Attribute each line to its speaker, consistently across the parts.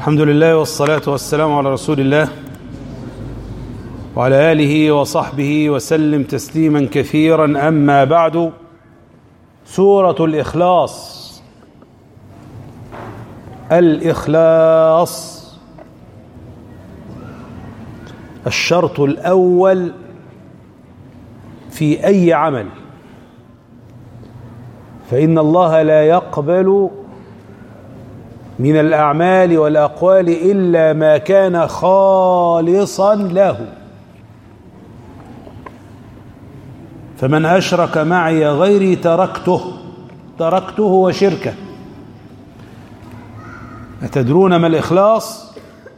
Speaker 1: الحمد لله والصلاة والسلام على رسول الله وعلى آله وصحبه وسلم تسليما كثيرا أما بعد سورة الإخلاص الإخلاص الشرط الأول في أي عمل فإن الله لا يقبل من الأعمال والأقوال إلا ما كان خالصا له فمن أشرك معي غيري تركته تركته وشركه أتدرون ما الإخلاص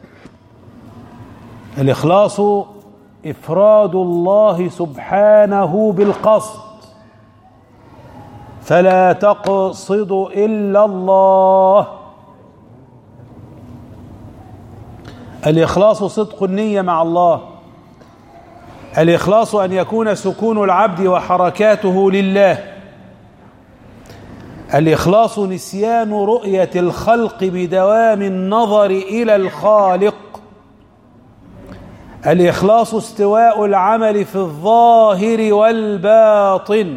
Speaker 1: الإخلاص إفراد الله سبحانه بالقصد فلا تقصد إلا الله الإخلاص صدق النية مع الله الإخلاص أن يكون سكون العبد وحركاته لله الإخلاص نسيان رؤية الخلق بدوام النظر إلى الخالق الإخلاص استواء العمل في الظاهر والباطن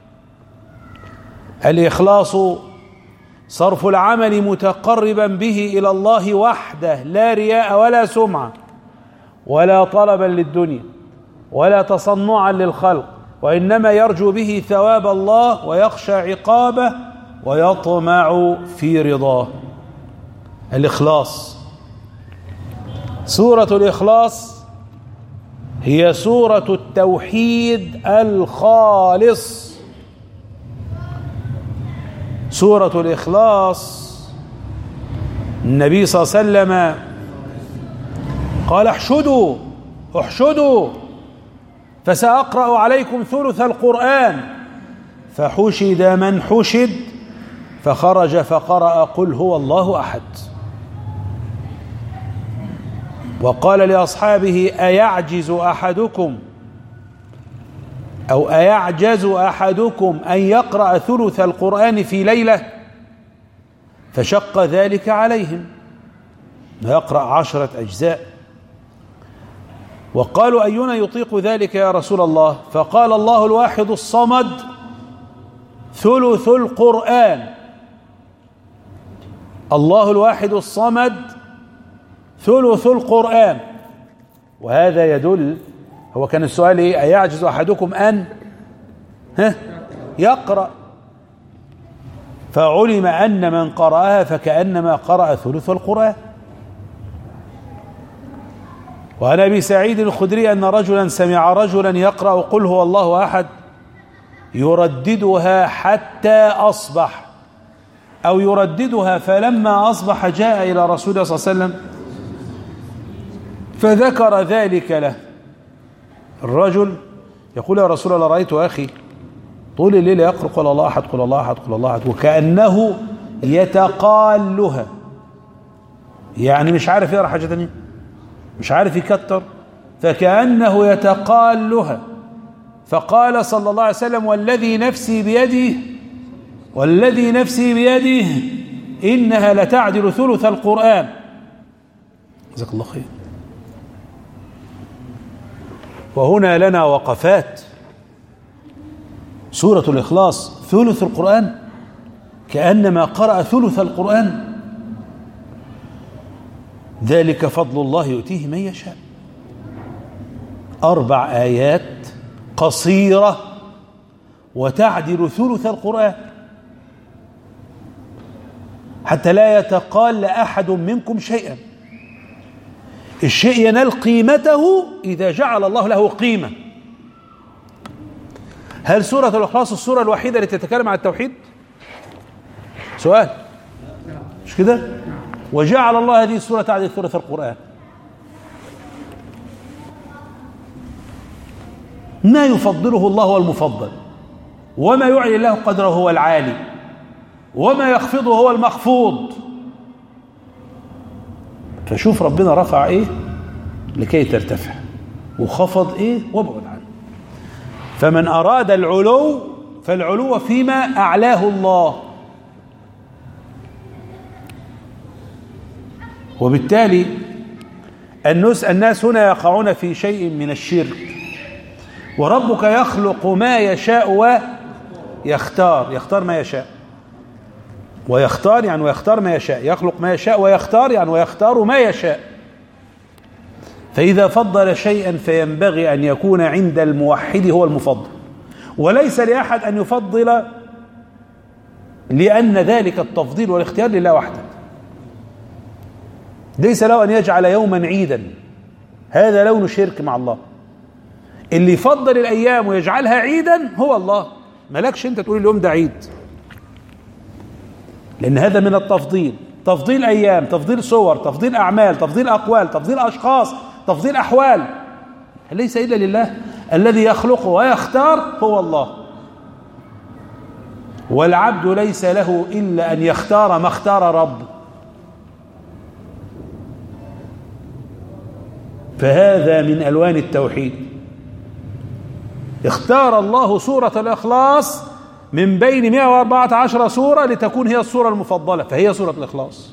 Speaker 1: الإخلاص صرف العمل متقربا به إلى الله وحده لا رياء ولا سمعة ولا طلبا للدنيا ولا تصنعا للخلق وإنما يرجو به ثواب الله ويخشى عقابه ويطمع في رضاه الإخلاص سورة الإخلاص هي سورة التوحيد الخالص سورة الإخلاص النبي صلى الله عليه وسلم قال احشدوا احشدوا فسأقرأ عليكم ثلث القرآن فحشد من حشد فخرج فقرأ قل هو الله أحد وقال لأصحابه أيعجز أحدكم أو أيعجز أحدكم أن يقرأ ثلث القرآن في ليلة فشق ذلك عليهم يقرأ عشرة أجزاء وقالوا أينا يطيق ذلك يا رسول الله فقال الله الواحد الصمد ثلث القرآن الله الواحد الصمد ثلث القرآن وهذا يدل هو كان السؤال ايه أيعجز أحدكم أن ها يقرأ فعلم أن من قرأها فكأنما قرأ ثلث القرآن وعن ابي سعيد الخدري ان رجلا سمع رجلا يقرا قل هو الله احد يرددها حتى اصبح او يرددها فلما اصبح جاء الى رسول الله صلى الله عليه وسلم فذكر ذلك له الرجل يقول يا رسول الله رايت اخي طول الليل يقرا قل الله احد قل الله احد قل الله احد وكانه يتقالها يعني مش عارف يقرا حاجه ثانيه مش عارف يكتر فكأنه يتقالها فقال صلى الله عليه وسلم والذي نفسي بيده والذي نفسي بيده إنها لتعدل ثلث القرآن جزاك الله خير وهنا لنا وقفات سورة الإخلاص ثلث القرآن كأنما قرأ ثلث القرآن ذلك فضل الله يؤتيه من يشاء أربع آيات قصيرة وتعدل ثلث القرآن حتى لا يتقال أحد منكم شيئا الشيء ينال قيمته إذا جعل الله له قيمة هل سورة الإخلاص السورة الوحيدة التي تتكلم عن التوحيد سؤال مش كده وجعل الله هذه السورة تعدل ثلث القرآن ما يفضله الله هو المفضل وما يعلي له قدره هو العالي وما يخفضه هو المخفوض فشوف ربنا رفع ايه لكي ترتفع وخفض ايه وابعد عنه فمن اراد العلو فالعلو فيما اعلاه الله وبالتالي الناس الناس هنا يقعون في شيء من الشرك وربك يخلق ما يشاء ويختار يختار ما يشاء ويختار يعني ويختار ما يشاء يخلق ما يشاء ويختار يعني ويختار ما يشاء فإذا فضل شيئا فينبغي أن يكون عند الموحد هو المفضل وليس لأحد أن يفضل لأن ذلك التفضيل والاختيار لله وحده ليس له أن يجعل يوما عيدا هذا لون شرك مع الله اللي يفضل الأيام ويجعلها عيدا هو الله مالكش أنت تقول اليوم ده عيد لأن هذا من التفضيل تفضيل أيام تفضيل صور تفضيل أعمال تفضيل أقوال تفضيل أشخاص تفضيل أحوال ليس إلا لله الذي يخلق ويختار هو الله والعبد ليس له إلا أن يختار ما اختار رب فهذا من ألوان التوحيد اختار الله سورة الإخلاص من بين 114 سورة لتكون هي السورة المفضلة فهي سورة الإخلاص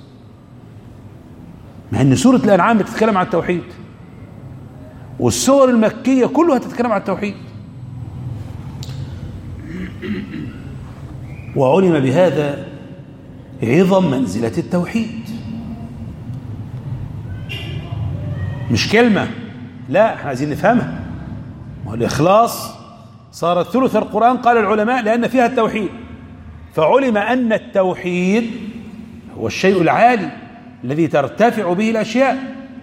Speaker 1: مع أن سورة الأنعام بتتكلم عن التوحيد والسور المكية كلها تتكلم عن التوحيد وعلم بهذا عظم منزلة التوحيد مش كلمة لا احنا عايزين نفهمها والإخلاص صارت ثلث القرآن قال العلماء لأن فيها التوحيد فعلم أن التوحيد هو الشيء العالي الذي ترتفع به الأشياء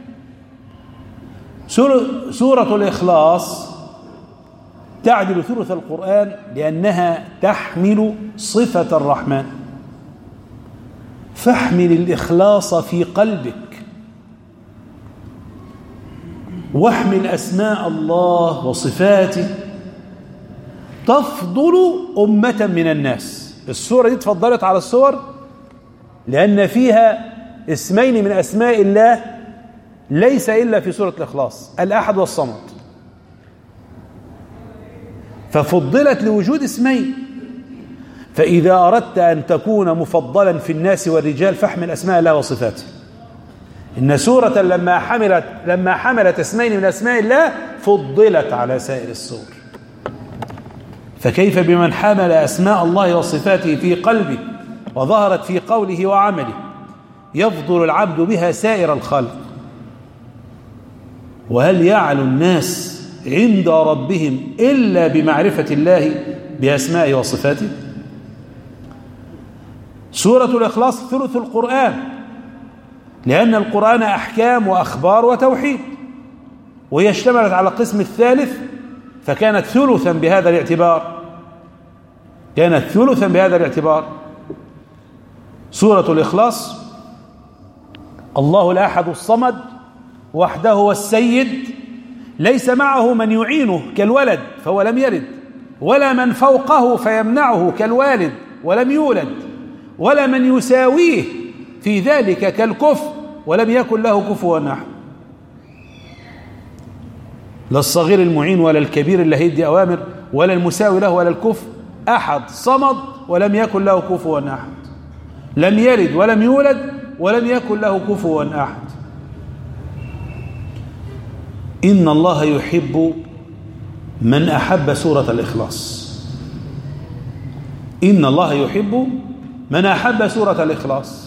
Speaker 1: سورة الإخلاص تعدل ثلث القرآن لأنها تحمل صفة الرحمن فاحمل الإخلاص في قلبك واحمل أسماء الله وصفاته تفضل أمة من الناس السورة دي تفضلت على السور لأن فيها اسمين من أسماء الله ليس إلا في سورة الإخلاص الأحد والصمد ففضلت لوجود اسمين فإذا أردت أن تكون مفضلا في الناس والرجال فاحمل أسماء الله وصفاته إن سورة لما حملت لما حملت اسمين من أسماء الله فضلت على سائر السور فكيف بمن حمل أسماء الله وصفاته في قلبه وظهرت في قوله وعمله يفضل العبد بها سائر الخلق وهل يعلو الناس عند ربهم إلا بمعرفة الله بأسمائه وصفاته سورة الإخلاص ثلث القرآن لأن القرآن أحكام وأخبار وتوحيد وهي اشتملت على القسم الثالث فكانت ثلثا بهذا الاعتبار كانت ثلثا بهذا الاعتبار سورة الإخلاص الله الأحد الصمد وحده هو السيد ليس معه من يعينه كالولد فهو لم يلد ولا من فوقه فيمنعه كالوالد ولم يولد ولا من يساويه في ذلك كالكفر ولم يكن له كفوا احد لا الصغير المعين ولا الكبير اللي هيدي اوامر ولا المساوي له ولا الكفر احد صمد ولم يكن له كفوا احد لم يلد ولم يولد ولم يكن له كفوا احد إن الله يحب من أحب سورة الإخلاص إن الله يحب من أحب سورة الإخلاص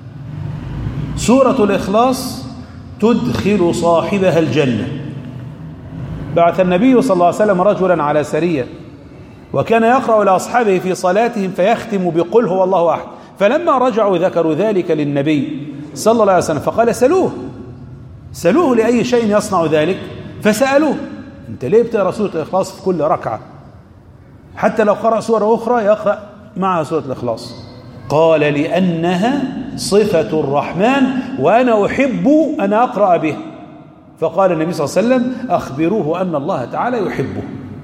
Speaker 1: سورة الإخلاص تدخل صاحبها الجنة بعث النبي صلى الله عليه وسلم رجلا على سرية وكان يقرأ لأصحابه في صلاتهم فيختم بقل هو الله أحد فلما رجعوا ذكروا ذلك للنبي صلى الله عليه وسلم فقال سلوه سألوه لأي شيء يصنع ذلك فسألوه أنت ليه بتقرأ سورة الإخلاص في كل ركعة حتى لو قرأ سورة أخرى يقرأ معها سورة الإخلاص قال لأنها صفة الرحمن وأنا أحب أن أقرأ به فقال النبي صلى الله عليه وسلم أخبروه أن الله تعالى يحبه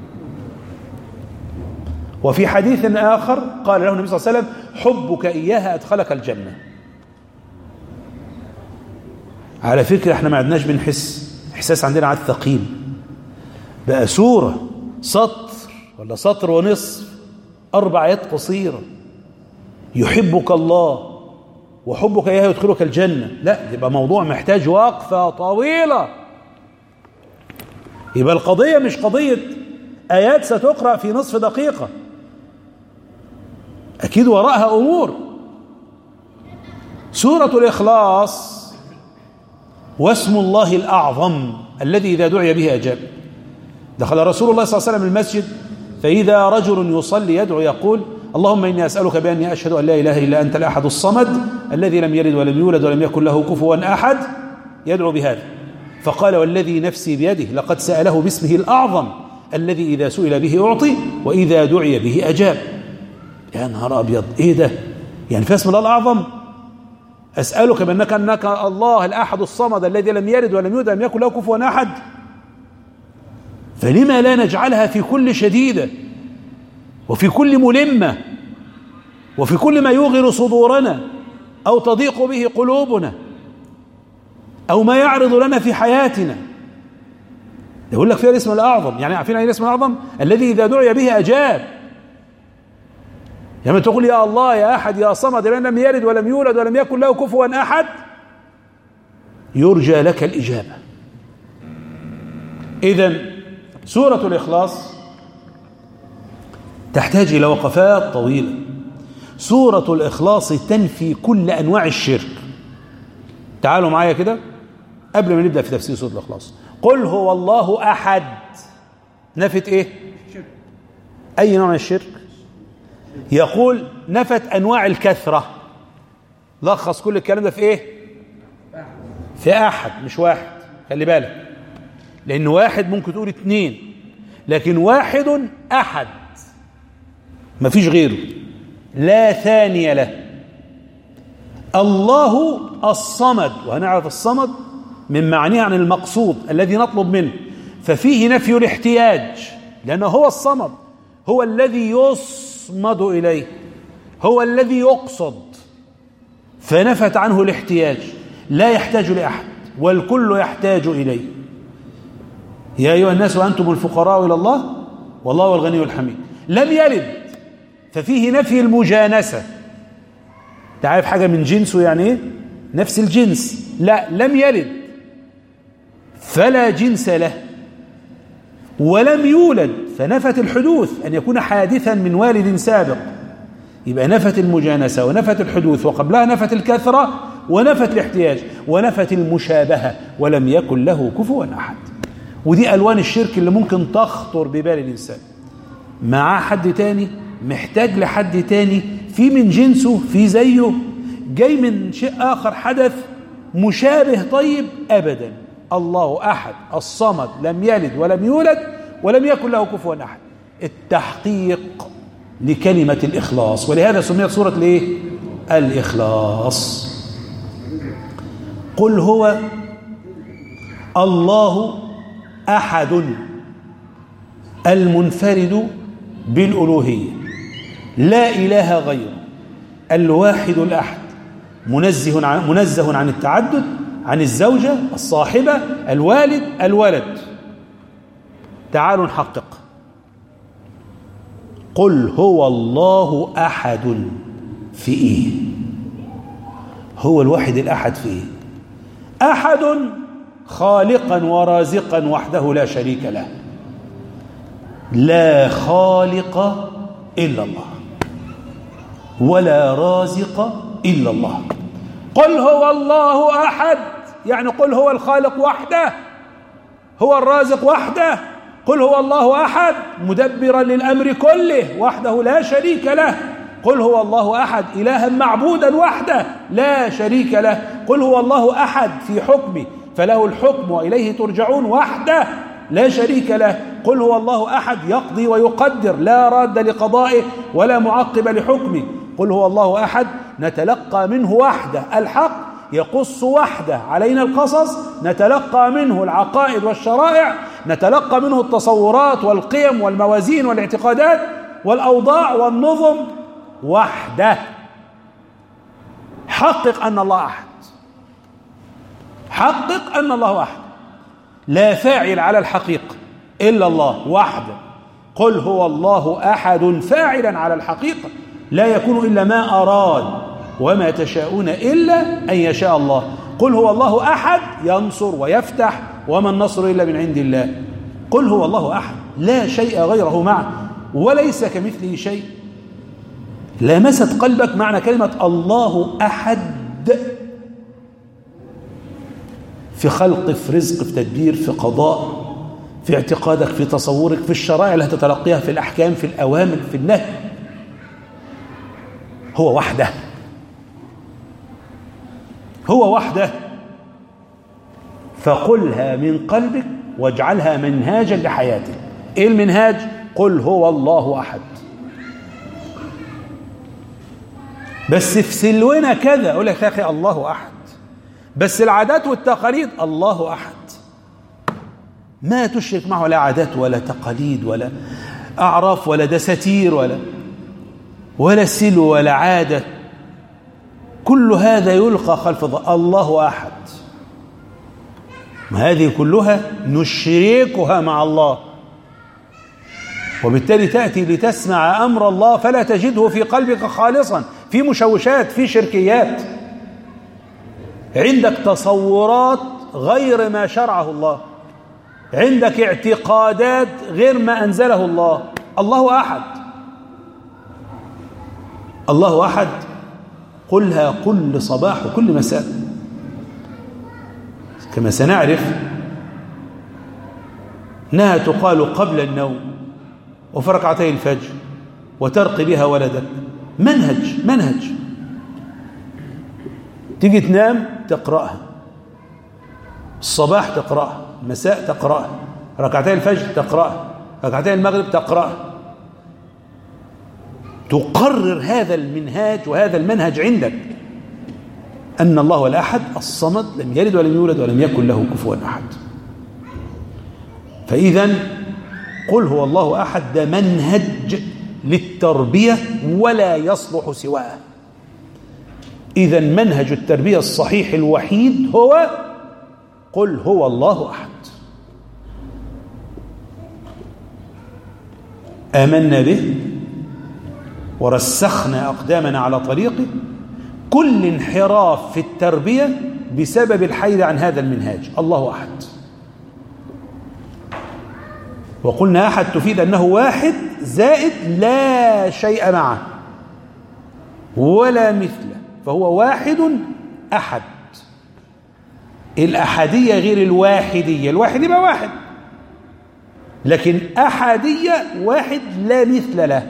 Speaker 1: وفي حديث آخر قال له النبي صلى الله عليه وسلم حبك إياها أدخلك الجنة على فكرة احنا ما عدناش بنحس احساس عندنا عاد ثقيل بقى سورة سطر ولا سطر ونصف اربع ايات قصيرة يحبك الله وحبك إياه يدخلك الجنة لا يبقى موضوع محتاج وقفة طويلة يبقى القضية مش قضية آيات ستقرأ في نصف دقيقة أكيد وراءها أمور سورة الإخلاص واسم الله الأعظم الذي إذا دعي به أجاب دخل رسول الله صلى الله عليه وسلم المسجد فإذا رجل يصلي يدعو يقول اللهم إني أسألك بأني أشهد أن لا إله إلا أنت الأحد الصمد الذي لم يلد ولم يولد ولم يكن له كفوا أحد يدعو بهذا فقال والذي نفسي بيده لقد سأله باسمه الأعظم الذي إذا سئل به أعطي وإذا دعي به أجاب يا نهار أبيض إيه ده يعني في اسم الله الأعظم أسألك بأنك أنك الله الأحد الصمد الذي لم يلد ولم يولد ولم يكن له كفوا أحد فلما لا نجعلها في كل شديدة وفي كل ملمة وفي كل ما يوغر صدورنا أو تضيق به قلوبنا أو ما يعرض لنا في حياتنا يقول لك فيها الاسم الأعظم يعني عارفين ايه الاسم الأعظم الذي إذا دعي به أجاب لما تقول يا الله يا أحد يا صمد لأن لم يلد ولم يولد ولم يكن له كفوا أحد يرجى لك الإجابة إذا سورة الإخلاص تحتاج إلى وقفات طويلة سورة الإخلاص تنفي كل أنواع الشرك تعالوا معايا كده قبل ما نبدأ في تفسير سورة الإخلاص قل هو الله أحد نفت إيه أي نوع من الشرك يقول نفت أنواع الكثرة لخص كل الكلام ده في إيه في أحد مش واحد خلي بالك لأن واحد ممكن تقول اتنين لكن واحد أحد مفيش غيره لا ثاني له الله الصمد وهنعرف الصمد من معنيه عن المقصود الذي نطلب منه ففيه نفي الاحتياج لأنه هو الصمد هو الذي يصمد إليه هو الذي يقصد فنفت عنه الاحتياج لا يحتاج لأحد والكل يحتاج إليه يا أيها الناس وأنتم الفقراء إلى الله والله هو الغني الحميد لم يلد ففيه نفي المجانسة تعرف حاجة من جنسه يعني ايه نفس الجنس لا لم يلد فلا جنس له ولم يولد فنفت الحدوث أن يكون حادثا من والد سابق يبقى نفت المجانسة ونفت الحدوث وقبلها نفت الكثرة ونفت الاحتياج ونفت المشابهة ولم يكن له كفوا أحد ودي ألوان الشرك اللي ممكن تخطر ببال الإنسان معاه حد تاني محتاج لحد تاني في من جنسه في زيه جاي من شيء آخر حدث مشابه طيب أبدا الله أحد الصمد لم يلد ولم يولد ولم يكن له كفوا أحد التحقيق لكلمة الإخلاص ولهذا سميت سورة الإيه؟ الإخلاص قل هو الله أحد المنفرد بالألوهية لا إله غيره الواحد الأحد منزه عن, منزه عن التعدد عن الزوجة الصاحبة الوالد الولد تعالوا نحقق قل هو الله أحد في إيه هو الواحد الأحد في إيه أحد خالقا ورازقا وحده لا شريك له لا خالق إلا الله ولا رازق إلا الله قل هو الله أحد يعني قل هو الخالق وحده هو الرازق وحده قل هو الله أحد مدبرا للأمر كله وحده لا شريك له قل هو الله أحد إلها معبودا وحده لا شريك له قل هو الله أحد في حكمه فله الحكم وإليه ترجعون وحده لا شريك له قل هو الله أحد يقضي ويقدر لا راد لقضائه ولا معقب لحكمه قل هو الله أحد نتلقى منه وحده الحق يقص وحده علينا القصص نتلقى منه العقائد والشرائع نتلقى منه التصورات والقيم والموازين والاعتقادات والأوضاع والنظم وحده حقق أن الله أحد حقق أن الله أحد لا فاعل على الحقيقة إلا الله وحده قل هو الله أحد فاعلا على الحقيقة لا يكون إلا ما أراد وما تشاءون إلا أن يشاء الله قل هو الله أحد ينصر ويفتح وما النصر إلا من عند الله قل هو الله أحد لا شيء غيره معه وليس كمثله شيء لامست قلبك معنى كلمة الله أحد في خلق في رزق في تدبير في قضاء في اعتقادك في تصورك في الشرائع اللي هتتلقيها في الأحكام في الأوامر في النهي هو وحده هو وحده فقلها من قلبك واجعلها منهاجا لحياتك ايه المنهاج قل هو الله احد بس في سلونا كذا اقول لك يا اخي الله احد بس العادات والتقاليد الله احد ما تشرك معه لا عادات ولا تقاليد ولا اعراف ولا دساتير ولا ولا سلو ولا عاده كل هذا يلقى خلف الله احد هذه كلها نشركها مع الله وبالتالي تأتي لتسمع أمر الله فلا تجده في قلبك خالصا في مشوشات في شركيات عندك تصورات غير ما شرعه الله عندك اعتقادات غير ما أنزله الله الله أحد الله أحد قلها كل صباح وكل مساء كما سنعرف انها تقال قبل النوم وفي ركعتي الفجر وترقي بها ولدك منهج منهج تيجي تنام تقراها الصباح تقراها المساء تقراها ركعتي الفجر تقراها ركعتي المغرب تقراها تقرر هذا المنهاج وهذا المنهج عندك أن الله هو الأحد الصمد لم يلد ولم يولد ولم يكن له كفوا أحد فإذا قل هو الله أحد ده منهج للتربية ولا يصلح سواه إذا منهج التربية الصحيح الوحيد هو قل هو الله أحد آمنا به ورسخنا أقدامنا على طريقه كل انحراف في التربية بسبب الحيد عن هذا المنهاج الله أحد وقلنا أحد تفيد أنه واحد زائد لا شيء معه ولا مثله فهو واحد أحد الأحدية غير الواحدية الواحد يبقى واحد لكن أحدية واحد لا مثل له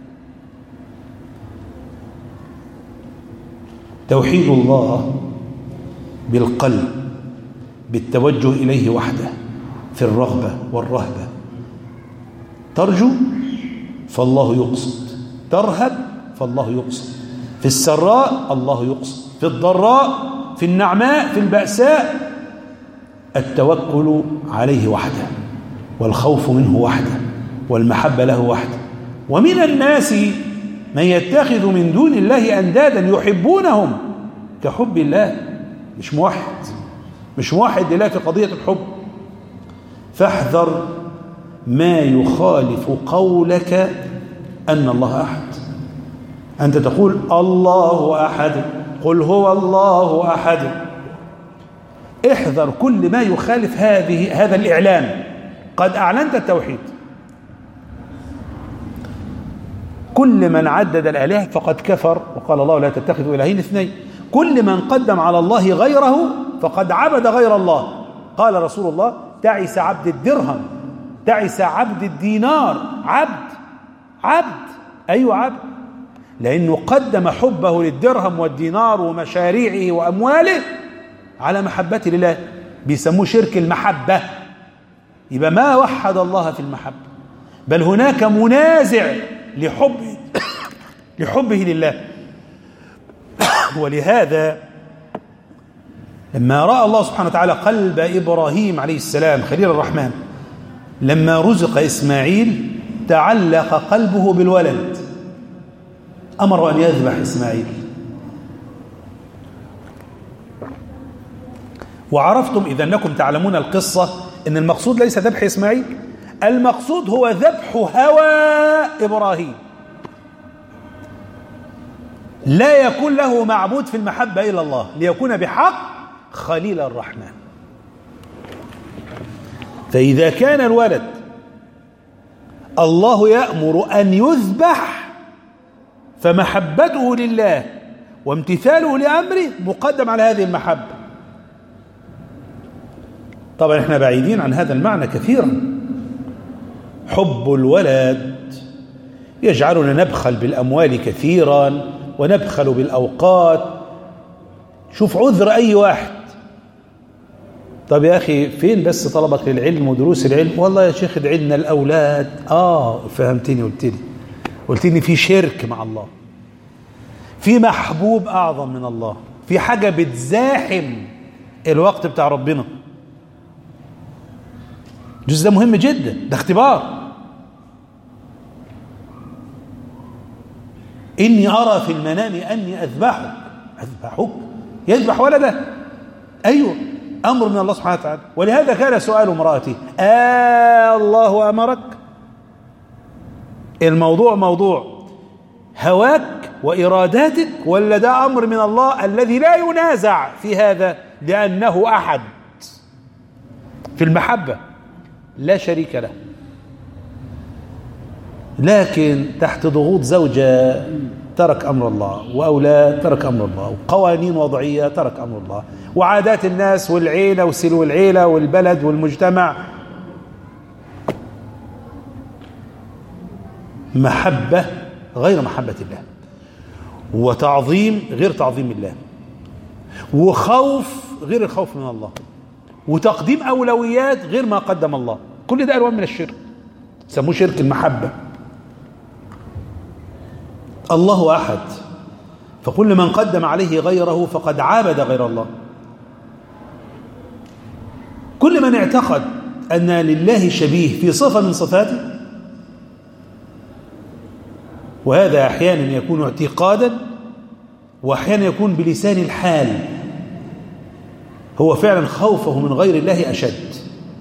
Speaker 1: توحيد الله بالقلب بالتوجه إليه وحده في الرغبة والرهبة ترجو فالله يقصد ترهب فالله يقصد في السراء الله يقصد في الضراء في النعماء في البأساء التوكل عليه وحده والخوف منه وحده والمحبة له وحده ومن الناس من يتخذ من دون الله أندادا يحبونهم كحب الله مش موحد مش موحد لله في قضية الحب فاحذر ما يخالف قولك أن الله أحد أنت تقول الله أحد قل هو الله أحد احذر كل ما يخالف هذه هذا الإعلان قد أعلنت التوحيد كل من عدد الآلهة فقد كفر وقال الله لا تتخذوا إلهين اثنين كل من قدم على الله غيره فقد عبد غير الله قال رسول الله تعس عبد الدرهم تعس عبد الدينار عبد عبد أيوة عبد لأنه قدم حبه للدرهم والدينار ومشاريعه وأمواله على محبته لله بيسموه شرك المحبة يبقى ما وحد الله في المحبة بل هناك منازع لحب لحبه لله ولهذا لما رأى الله سبحانه وتعالى قلب إبراهيم عليه السلام خليل الرحمن لما رزق إسماعيل تعلق قلبه بالولد أمر أن يذبح إسماعيل وعرفتم إذا أنكم تعلمون القصة أن المقصود ليس ذبح إسماعيل المقصود هو ذبح هوى إبراهيم لا يكون له معبود في المحبة إلا الله ليكون بحق خليل الرحمن فإذا كان الولد الله يأمر أن يذبح فمحبته لله وامتثاله لأمره مقدم على هذه المحبة طبعا احنا بعيدين عن هذا المعنى كثيرا حب الولد يجعلنا نبخل بالأموال كثيرا ونبخل بالأوقات شوف عذر أي واحد طب يا أخي فين بس طلبك للعلم ودروس العلم والله يا شيخ ادعي لنا الأولاد آه فهمتني قلت لي قلت لي في شرك مع الله في محبوب أعظم من الله في حاجة بتزاحم الوقت بتاع ربنا الجزء ده مهم جدا ده اختبار إني أرى في المنام أني أذبحك أذبحك يذبح ولده أيوه أمر من الله سبحانه وتعالى ولهذا كان سؤال امرأتي آه الله أمرك الموضوع موضوع هواك وإراداتك ولا ده أمر من الله الذي لا ينازع في هذا لأنه أحد في المحبة لا شريك له لكن تحت ضغوط زوجة ترك أمر الله وأولاد ترك أمر الله وقوانين وضعية ترك أمر الله وعادات الناس والعيلة وسلو العيلة والبلد والمجتمع محبة غير محبة الله وتعظيم غير تعظيم الله وخوف غير الخوف من الله وتقديم أولويات غير ما قدم الله كل ده ألوان من الشرك سموه شرك المحبة الله أحد فكل من قدم عليه غيره فقد عابد غير الله كل من اعتقد أن لله شبيه في صفة من صفاته وهذا أحيانا يكون اعتقادا وأحيانا يكون بلسان الحال هو فعلا خوفه من غير الله أشد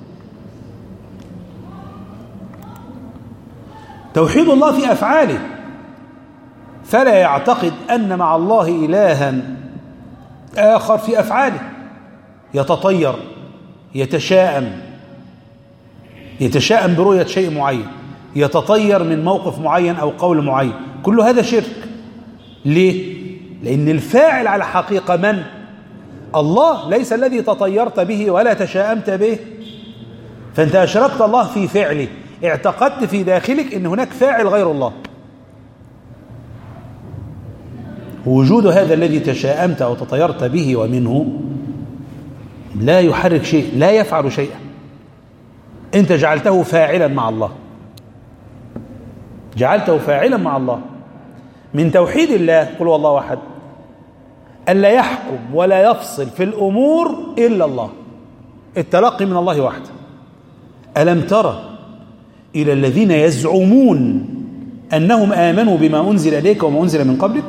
Speaker 1: توحيد الله في أفعاله فلا يعتقد أن مع الله إلها آخر في أفعاله يتطير يتشاءم يتشاءم برؤية شيء معين يتطير من موقف معين أو قول معين كل هذا شرك ليه؟ لأن الفاعل على حقيقة من؟ الله ليس الذي تطيرت به ولا تشاءمت به فأنت أشركت الله في فعله اعتقدت في داخلك أن هناك فاعل غير الله وجود هذا الذي تشاءمت أو تطيرت به ومنه لا يحرك شيء لا يفعل شيئا أنت جعلته فاعلا مع الله جعلته فاعلا مع الله من توحيد الله قل والله أحد ألا يحكم ولا يفصل في الأمور إلا الله التلقي من الله وحده ألم ترى إلى الذين يزعمون أنهم آمنوا بما أنزل إليك وما أنزل من قبلك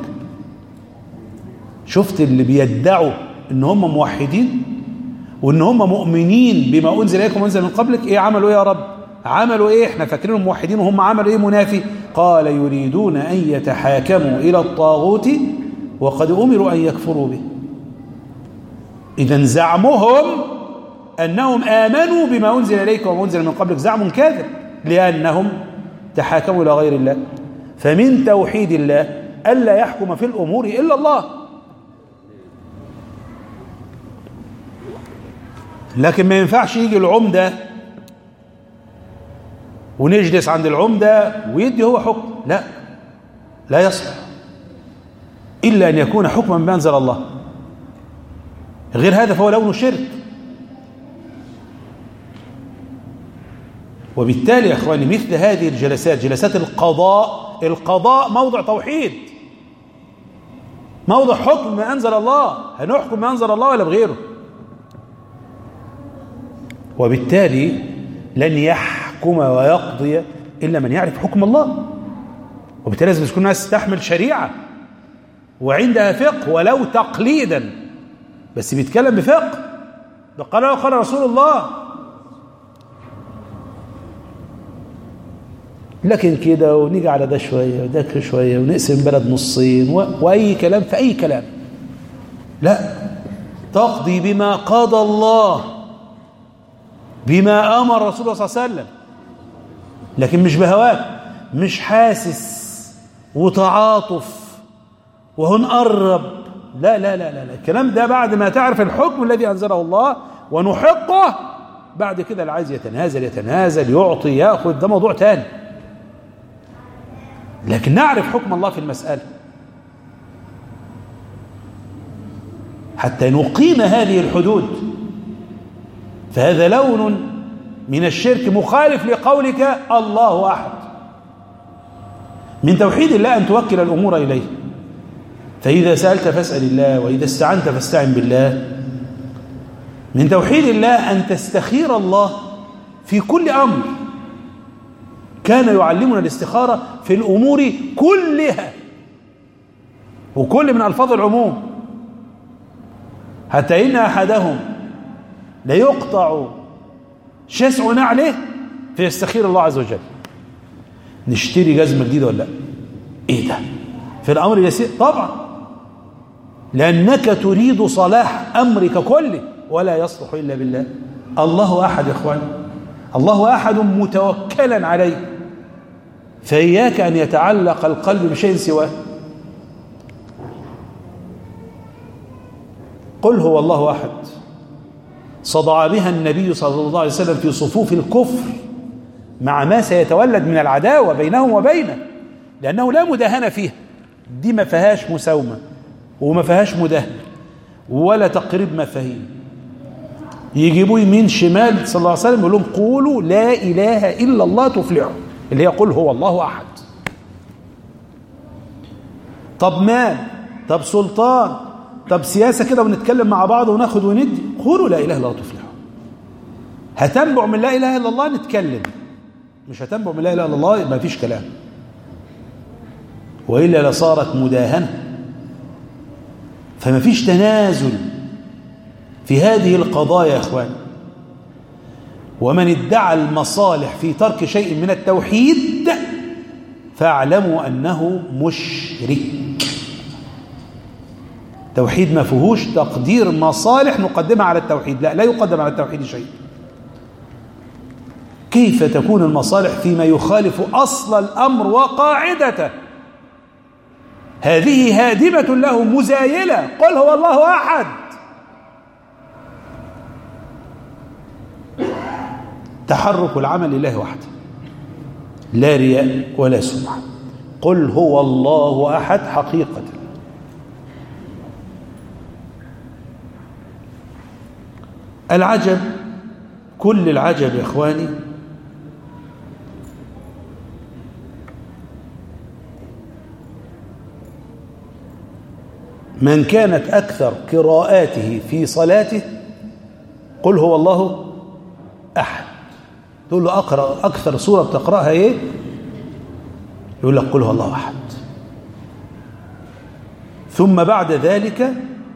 Speaker 1: شفت اللي بيدعوا ان هم موحدين وان هم مؤمنين بما انزل اليكم وانزل من قبلك ايه عملوا ايه يا رب عملوا ايه احنا فاكرينهم موحدين وهم عملوا ايه منافي قال يريدون ان يتحاكموا الى الطاغوت وقد امروا ان يكفروا به اذا زعمهم انهم امنوا بما انزل اليك وما انزل من قبلك زعم كاذب لانهم تحاكموا الى غير الله فمن توحيد الله الا يحكم في الامور الا الله لكن ما ينفعش يجي العمدة ونجلس عند العمدة ويدي هو حكم لا لا يصلح إلا أن يكون حكما بما أنزل الله غير هذا فهو لون الشرك وبالتالي يا اخواني مثل هذه الجلسات جلسات القضاء القضاء موضع توحيد موضع حكم ما انزل الله هنحكم ما انزل الله ولا بغيره وبالتالي لن يحكم ويقضي الا من يعرف حكم الله وبالتالي لازم تكون الناس تحمل شريعه وعندها فقه ولو تقليدا بس بيتكلم بفقه ده قال قال رسول الله لكن كده ونيجي على ده شوية وده شوية ونقسم بلد نصين و... وأي كلام في أي كلام لا تقضي بما قضى الله بما أمر رسول الله صلى الله عليه وسلم لكن مش بهواك مش حاسس وتعاطف وهنقرب لا لا لا لا لا الكلام ده بعد ما تعرف الحكم الذي أنزله الله ونحقه بعد كده اللي عايز يتنازل يتنازل يعطي ياخذ ده موضوع تاني لكن نعرف حكم الله في المسألة حتى نقيم هذه الحدود فهذا لون من الشرك مخالف لقولك الله أحد من توحيد الله أن توكل الأمور إليه فإذا سألت فاسأل الله وإذا استعنت فاستعن بالله من توحيد الله أن تستخير الله في كل أمر كان يعلمنا الاستخارة في الأمور كلها وكل من ألفاظ العموم حتى إن أحدهم ليقطع شسع نعله فيستخير الله عز وجل نشتري جزمة جديدة ولا لا ايه ده في الامر يسير طبعا لانك تريد صلاح امرك كله ولا يصلح الا بالله الله احد يا اخوان الله احد متوكلا عليه فاياك ان يتعلق القلب بشيء سواه قل هو الله احد صدع بها النبي صلى الله عليه وسلم في صفوف الكفر مع ما سيتولد من العداوة بينهم وبينه لأنه لا مداهنة فيها دي ما فيهاش مساومة وما فيهاش مداهنة ولا تقريب مفاهيم يجيبوا يمين شمال صلى الله عليه وسلم يقول لهم قولوا لا إله إلا الله تفلحوا اللي هي قل هو الله أحد طب مال طب سلطان طب سياسة كده ونتكلم مع بعض وناخد وندي قولوا لا إله إلا الله تفلحوا هتنبع من لا إله إلا الله نتكلم مش هتنبع من لا اله الا الله ما فيش كلام والا لصارت مداهنه فما فيش تنازل في هذه القضايا يا اخوان ومن ادعى المصالح في ترك شيء من التوحيد فاعلموا انه مشرك توحيد ما فيهوش تقدير مصالح نقدمها على التوحيد لا لا يقدم على التوحيد شيء كيف تكون المصالح فيما يخالف أصل الأمر وقاعدته هذه هادمة له مزايلة قل هو الله أحد تحرك العمل لله وحده لا رياء ولا سمعة قل هو الله أحد حقيقة العجب كل العجب يا إخواني من كانت أكثر قراءاته في صلاته قل هو الله أحد تقول له أقرأ أكثر سورة بتقرأها إيه يقول لك قل هو الله أحد ثم بعد ذلك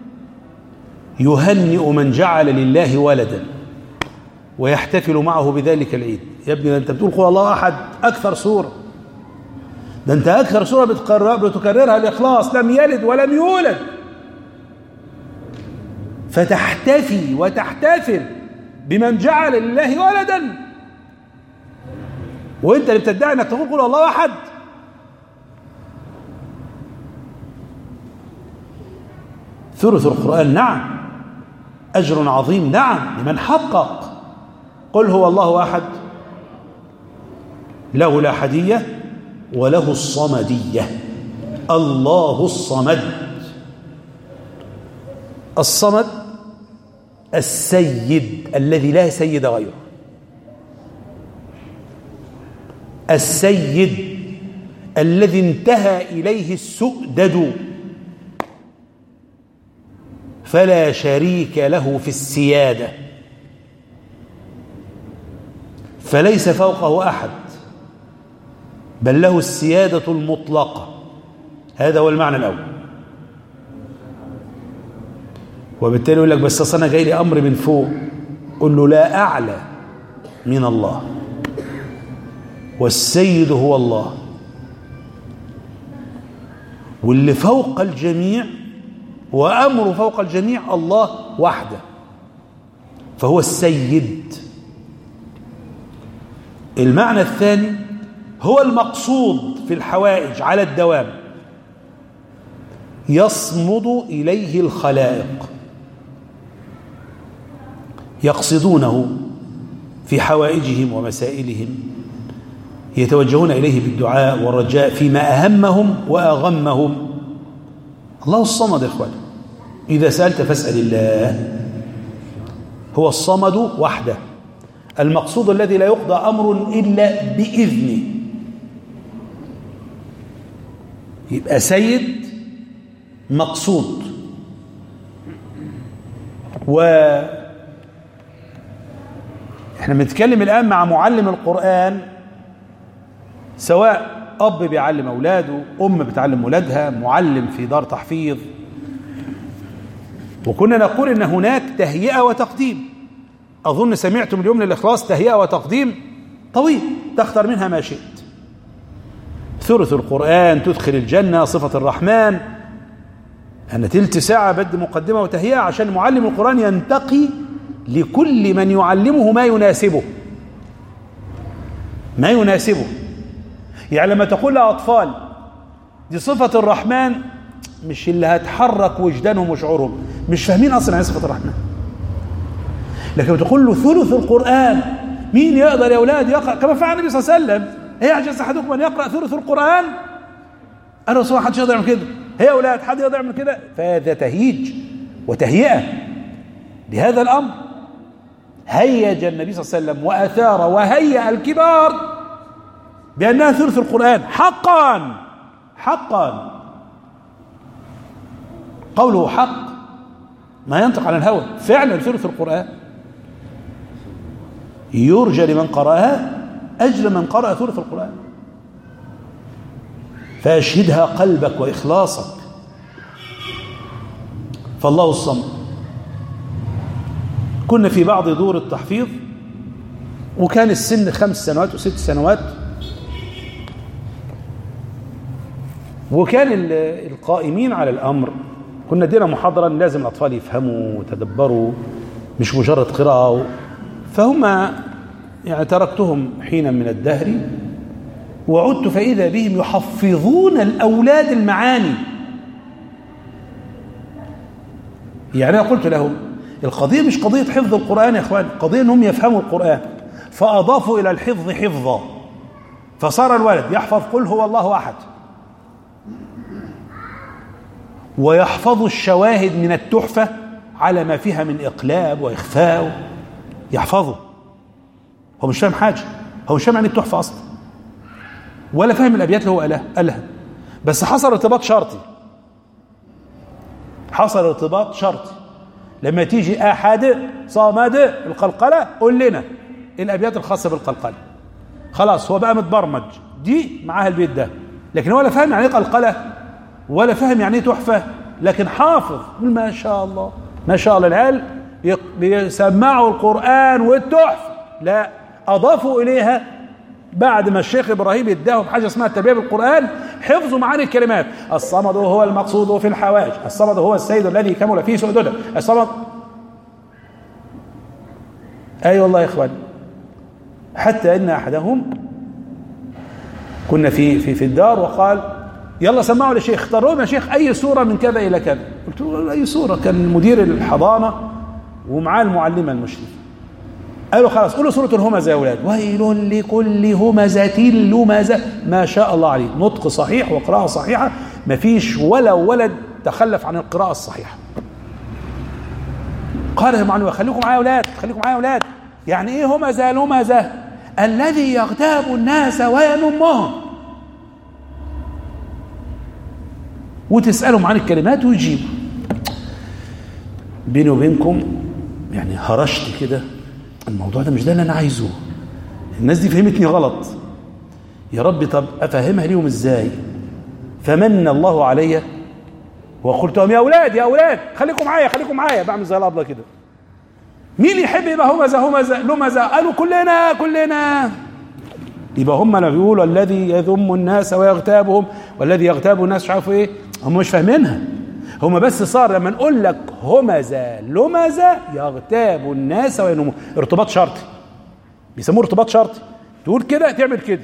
Speaker 1: يهنئ من جعل لله ولدا ويحتفل معه بذلك العيد يا ابني أنت بتقول قل الله أحد أكثر سورة ده أنت أكثر سورة بتكرر بتكررها الإخلاص لم يلد ولم يولد فتحتفي وتحتفل بمن جعل لله ولدا وانت اللي بتدعي انك تقول قول الله احد ثلث القران نعم اجر عظيم نعم لمن حقق قل هو الله احد له الاحديه وله الصمديه الله الصمد الصمد السيد الذي لا سيد غيره السيد الذي انتهى إليه السؤدد فلا شريك له في السيادة فليس فوقه أحد بل له السيادة المطلقة هذا هو المعنى الأول وبالتالي يقول لك بس اصل انا جاي لي امر من فوق قل له لا اعلى من الله والسيد هو الله واللي فوق الجميع وأمره فوق الجميع الله وحده فهو السيد المعنى الثاني هو المقصود في الحوائج على الدوام يصمد إليه الخلائق يقصدونه في حوائجهم ومسائلهم يتوجهون إليه بالدعاء والرجاء فيما أهمهم وأغمهم الله الصمد يا إخوان إذا سألت فاسأل الله هو الصمد وحده المقصود الذي لا يقضى أمر إلا بإذنه يبقى سيد مقصود و احنا بنتكلم الآن مع معلم القرآن سواء أب بيعلم أولاده أم بتعلم أولادها معلم في دار تحفيظ وكنا نقول إن هناك تهيئة وتقديم أظن سمعتم اليوم للإخلاص تهيئة وتقديم طويل تختار منها ما شئت ثلث القرآن تدخل الجنة صفة الرحمن أنا تلت ساعة بدي مقدمة وتهيئة عشان معلم القرآن ينتقي لكل من يعلمه ما يناسبه ما يناسبه يعني لما تقول لأطفال دي صفة الرحمن مش اللي هتحرك وجدانهم وشعورهم مش فاهمين أصلا عن صفة الرحمن لكن تقول له ثلث القرآن مين يقدر يا أولاد يقرأ كما فعل النبي صلى الله عليه وسلم هي عجز أحدكم أن يقرأ ثلث القرآن أنا رسول الله حدش يقدر يعمل كده هي يا أولاد حد يقدر يعمل كده فهذا تهييج وتهيئة لهذا الأمر هيج النبي صلى الله عليه وسلم وأثار وهيأ الكبار بأنها ثلث القرآن حقا حقا قوله حق ما ينطق عن الهوى فعلا ثلث القرآن يرجى لمن قرأها أجر من قرأ ثلث القرآن فأشهدها قلبك وإخلاصك فالله الصمد كنا في بعض دور التحفيظ وكان السن خمس سنوات وست سنوات وكان القائمين على الأمر كنا ادينا محاضرة لازم الأطفال يفهموا ويتدبروا مش مجرد قراءة فهم يعني تركتهم حينا من الدهر وعدت فإذا بهم يحفظون الأولاد المعاني يعني أنا قلت لهم القضية مش قضية حفظ القرآن يا إخوان قضية أنهم يفهموا القرآن فأضافوا إلى الحفظ حفظا فصار الولد يحفظ قل هو الله أحد ويحفظ الشواهد من التحفة على ما فيها من إقلاب وإخفاء يحفظه هو مش فاهم حاجة هو مش فاهم عن التحفة أصلا ولا فاهم الأبيات اللي هو قالها قالها بس حصل ارتباط شرطي حصل ارتباط شرطي لما تيجي أحد صامد القلقلة قول لنا الأبيات الخاصة بالقلقلة خلاص هو بقى متبرمج دي معاها البيت ده لكن هو لا فاهم يعني ايه قلقلة ولا فاهم يعني ايه تحفة لكن حافظ ما شاء الله ما شاء الله العيال بيسمعوا القرآن والتحفة لا أضافوا إليها بعد ما الشيخ إبراهيم اداهم حاجة اسمها التربية بالقرآن حفظوا معاني الكلمات الصمد هو المقصود في الحوائج الصمد هو السيد الذي كمل فيه سؤدده الصمد أي أيوة والله يا إخوان حتى إن أحدهم كنا في في في الدار وقال يلا سمعوا للشيخ اختاروا لنا شيخ أي سورة من كذا إلى كذا قلت له أي سورة كان مدير الحضانة ومعاه المعلمة المشرفة قالوا خلاص قولوا سورة الهمزة يا أولاد ويل لكل همزة لمزة ما شاء الله عليه نطق صحيح وقراءة صحيحة ما فيش ولا ولد تخلف عن القراءة الصحيحة قال يا معلم خليكم معايا يا أولاد خليكم معايا يا أولاد يعني إيه همزة لمزة الذي يغتاب الناس وينمهم وتسألهم عن الكلمات ويجيبوا بيني وبينكم يعني هرشت كده الموضوع ده مش ده اللي انا عايزه الناس دي فهمتني غلط يا رب طب افهمها ليهم ازاي فمن الله علي وقلت لهم يا اولاد يا اولاد خليكم معايا خليكم معايا بعمل زي الابله كده مين يحب يبقى همزه همزه لمزه قالوا كلنا كلنا يبقى هم لما بيقولوا الذي يذم الناس ويغتابهم والذي يغتاب الناس مش عارف ايه هم مش فاهمينها هم بس صار لما نقول لك همزة لمزة يغتاب الناس وينمون ارتباط شرطي بيسموه ارتباط شرطي تقول كده تعمل كده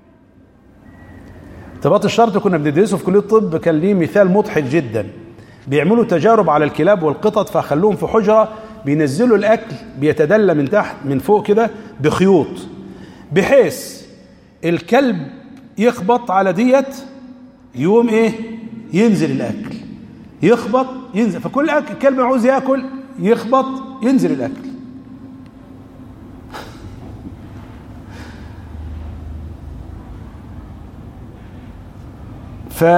Speaker 1: ارتباط الشرط كنا بندرسه في كليه الطب كان ليه مثال مضحك جدا بيعملوا تجارب على الكلاب والقطط فخلوهم في حجره بينزلوا الاكل بيتدلى من تحت من فوق كده بخيوط بحيث الكلب يخبط على ديت يقوم ايه ينزل الاكل يخبط ينزل فكل أكل الكلب عاوز ياكل يخبط ينزل الاكل ف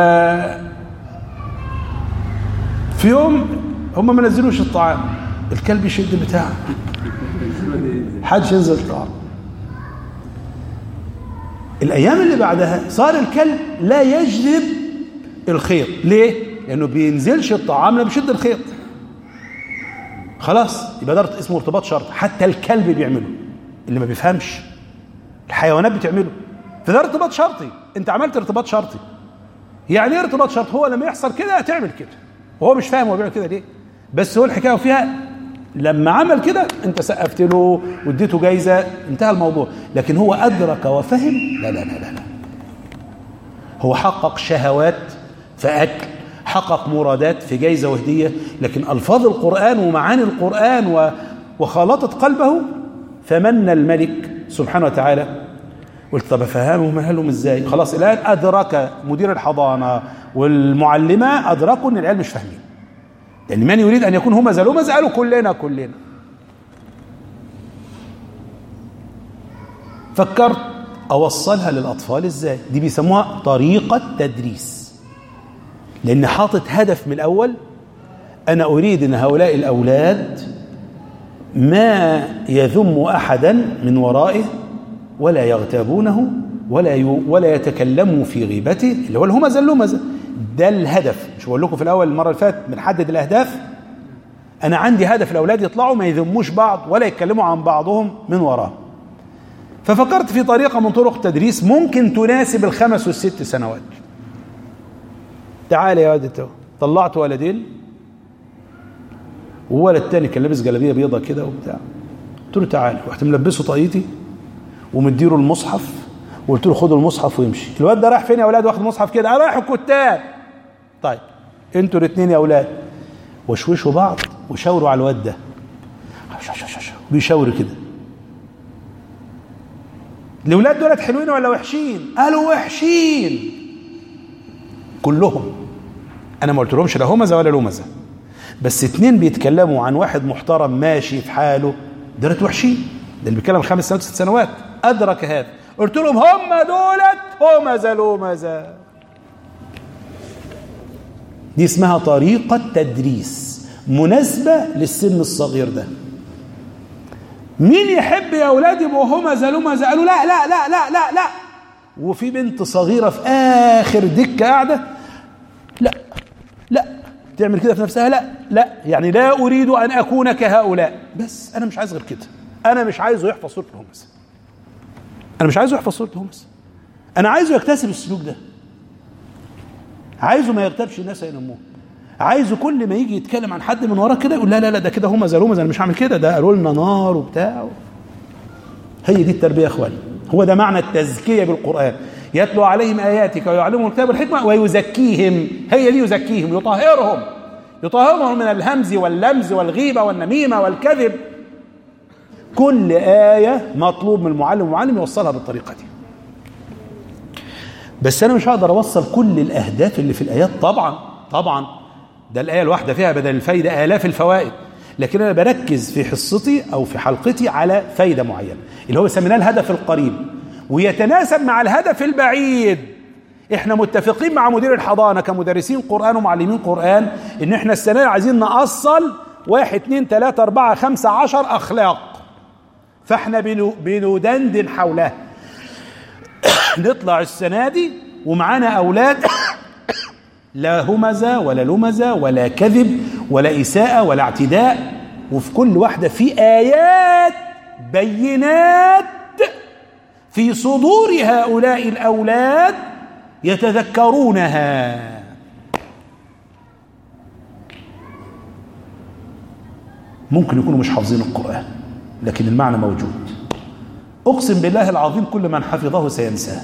Speaker 1: في يوم هم ما نزلوش الطعام الكلب يشد البتاع حدش ينزل الطعام الايام اللي بعدها صار الكلب لا يجذب الخيط ليه لانه بينزلش الطعام لما بيشد الخيط خلاص يبقى ده اسمه ارتباط شرط حتى الكلب بيعمله اللي ما بيفهمش الحيوانات بتعمله فده ارتباط شرطي انت عملت ارتباط شرطي يعني ايه ارتباط شرط هو لما يحصل كده هتعمل كده وهو مش فاهم هو بيعمل كده ليه بس هو الحكايه فيها لما عمل كده انت سقفت له واديته جايزه انتهى الموضوع لكن هو ادرك وفهم لا لا لا لا, لا. هو حقق شهوات في اكل حقق مرادات في جايزه وهديه لكن الفاظ القران ومعاني القران وخالطت قلبه فمن الملك سبحانه وتعالى قلت طب افهمهم مهلهم ازاي خلاص الان ادرك مدير الحضانه والمعلمه ادركوا ان العيال مش فاهمين لان من يريد ان يكون همزه لمزه قالوا كلنا كلنا فكرت اوصلها للاطفال ازاي دي بيسموها طريقه تدريس لان حاطط هدف من الاول انا اريد ان هؤلاء الاولاد ما يذم احدا من ورائه ولا يغتابونه ولا ولا يتكلموا في غيبته اللي هو الهمزه اللمزه ده الهدف مش بقول لكم في الاول المره اللي فاتت بنحدد الاهداف انا عندي هدف الاولاد يطلعوا ما يذموش بعض ولا يتكلموا عن بعضهم من وراه ففكرت في طريقه من طرق التدريس ممكن تناسب الخمس والست سنوات تعال يا واد طلعت ولدين وولد تاني كان لابس جلابيه بيضه كده وبتاع قلت له تعالى رحت ملبسه طاقيتي ومديله المصحف وقلت له خدوا المصحف ويمشي الواد ده راح فين يا اولاد واخد مصحف كده رايح الكتاب طيب انتوا الاثنين يا اولاد وشوشوا بعض وشاوروا على الواد ده بيشاور كده الاولاد دولت حلوين ولا وحشين قالوا وحشين كلهم انا ما قلت لهمش لا همزه ولا لمزه بس اتنين بيتكلموا عن واحد محترم ماشي في حاله دولت وحشين ده اللي بيتكلم خمس سنوات ست سنوات ادرك هذا قلت لهم هم دولت همزه لمزه دي اسمها طريقه تدريس مناسبه للسن الصغير ده مين يحب يا اولاد يبقوا همزه لمزه قالوا لا لا لا لا لا لا وفي بنت صغيره في اخر دكه قاعده لا لا تعمل كده في نفسها لا لا يعني لا اريد ان اكون كهؤلاء بس انا مش عايز غير كده انا مش عايزه يحفظ سوره الهمزه انا مش عايزه يحفظ سوره الهمزه انا عايزه يكتسب السلوك ده عايزه ما يغتابش الناس ينموه عايزه كل ما يجي يتكلم عن حد من وراه كده يقول لا لا لا ده كده همزه لمزه انا مش هعمل كده ده قالوا لنا نار وبتاع هي دي التربيه يا اخواني هو ده معنى التزكيه بالقران يتلو عليهم اياتك ويعلمهم الكتاب والحكمه ويزكيهم هي دي يزكيهم يطهرهم يطهرهم من الهمز واللمز والغيبه والنميمه والكذب كل آية مطلوب من المعلم والمعلم يوصلها بالطريقة دي بس أنا مش هقدر أوصل كل الأهداف اللي في الآيات طبعا طبعا ده الآية الواحدة فيها بدل الفايدة آلاف الفوائد لكن أنا بركز في حصتي أو في حلقتي على فايدة معينة اللي هو سميناه الهدف القريب ويتناسب مع الهدف البعيد احنا متفقين مع مدير الحضانة كمدرسين قرآن ومعلمين قرآن ان احنا السنة عايزين نأصل واحد اتنين تلاتة اربعة خمسة عشر اخلاق فاحنا بندندن حولها نطلع السنة دي ومعانا أولاد لا همزة ولا لمزة ولا كذب ولا إساءة ولا اعتداء وفي كل واحدة في آيات بينات في صدور هؤلاء الأولاد يتذكرونها ممكن يكونوا مش حافظين القرآن لكن المعنى موجود أقسم بالله العظيم كل من حفظه سينساه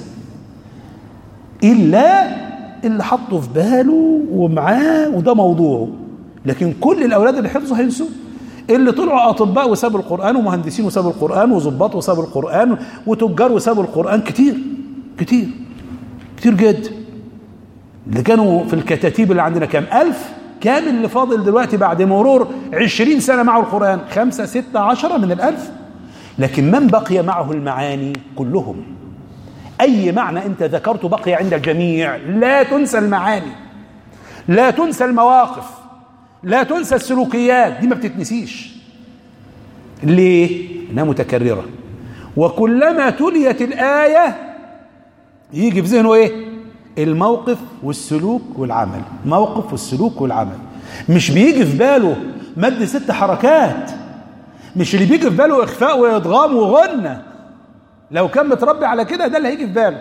Speaker 1: إلا اللي حطه في باله ومعاه وده موضوعه لكن كل الأولاد اللي حفظوا هينسوه اللي طلعوا أطباء وسابوا القرآن ومهندسين وسابوا القرآن وظباط وسابوا القرآن وتجار وسابوا القرآن كتير كتير كتير جدا اللي كانوا في الكتاتيب اللي عندنا كام ألف كام اللي فاضل دلوقتي بعد مرور عشرين سنة معه القرآن خمسة ستة عشرة من الألف لكن من بقي معه المعاني كلهم أي معنى أنت ذكرته بقي عند الجميع لا تنسى المعاني لا تنسى المواقف لا تنسى السلوكيات دي ما بتتنسيش ليه؟ إنها متكررة وكلما تليت الآية يجي في ذهنه إيه؟ الموقف والسلوك والعمل موقف والسلوك والعمل مش بيجي في باله مد ست حركات مش اللي بيجي في باله إخفاء وإدغام وغنى لو كان متربي على كده ده اللي هيجي في باله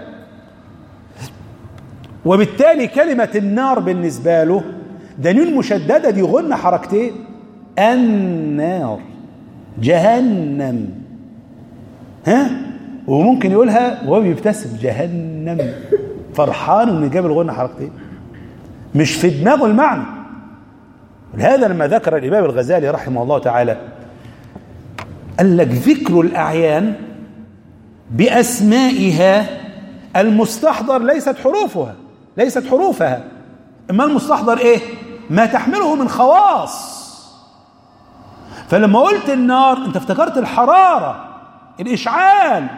Speaker 1: وبالتالي كلمة النار بالنسبة له ده نون مشددة دي غنى حركتين النار جهنم ها وممكن يقولها وهو بيبتسم جهنم فرحان انه جاب الغنى حركتين مش في دماغه المعنى لهذا لما ذكر الامام الغزالي رحمه الله تعالى قال لك ذكر الاعيان باسمائها المستحضر ليست حروفها ليست حروفها اما المستحضر ايه ما تحمله من خواص فلما قلت النار انت افتكرت الحراره الاشعال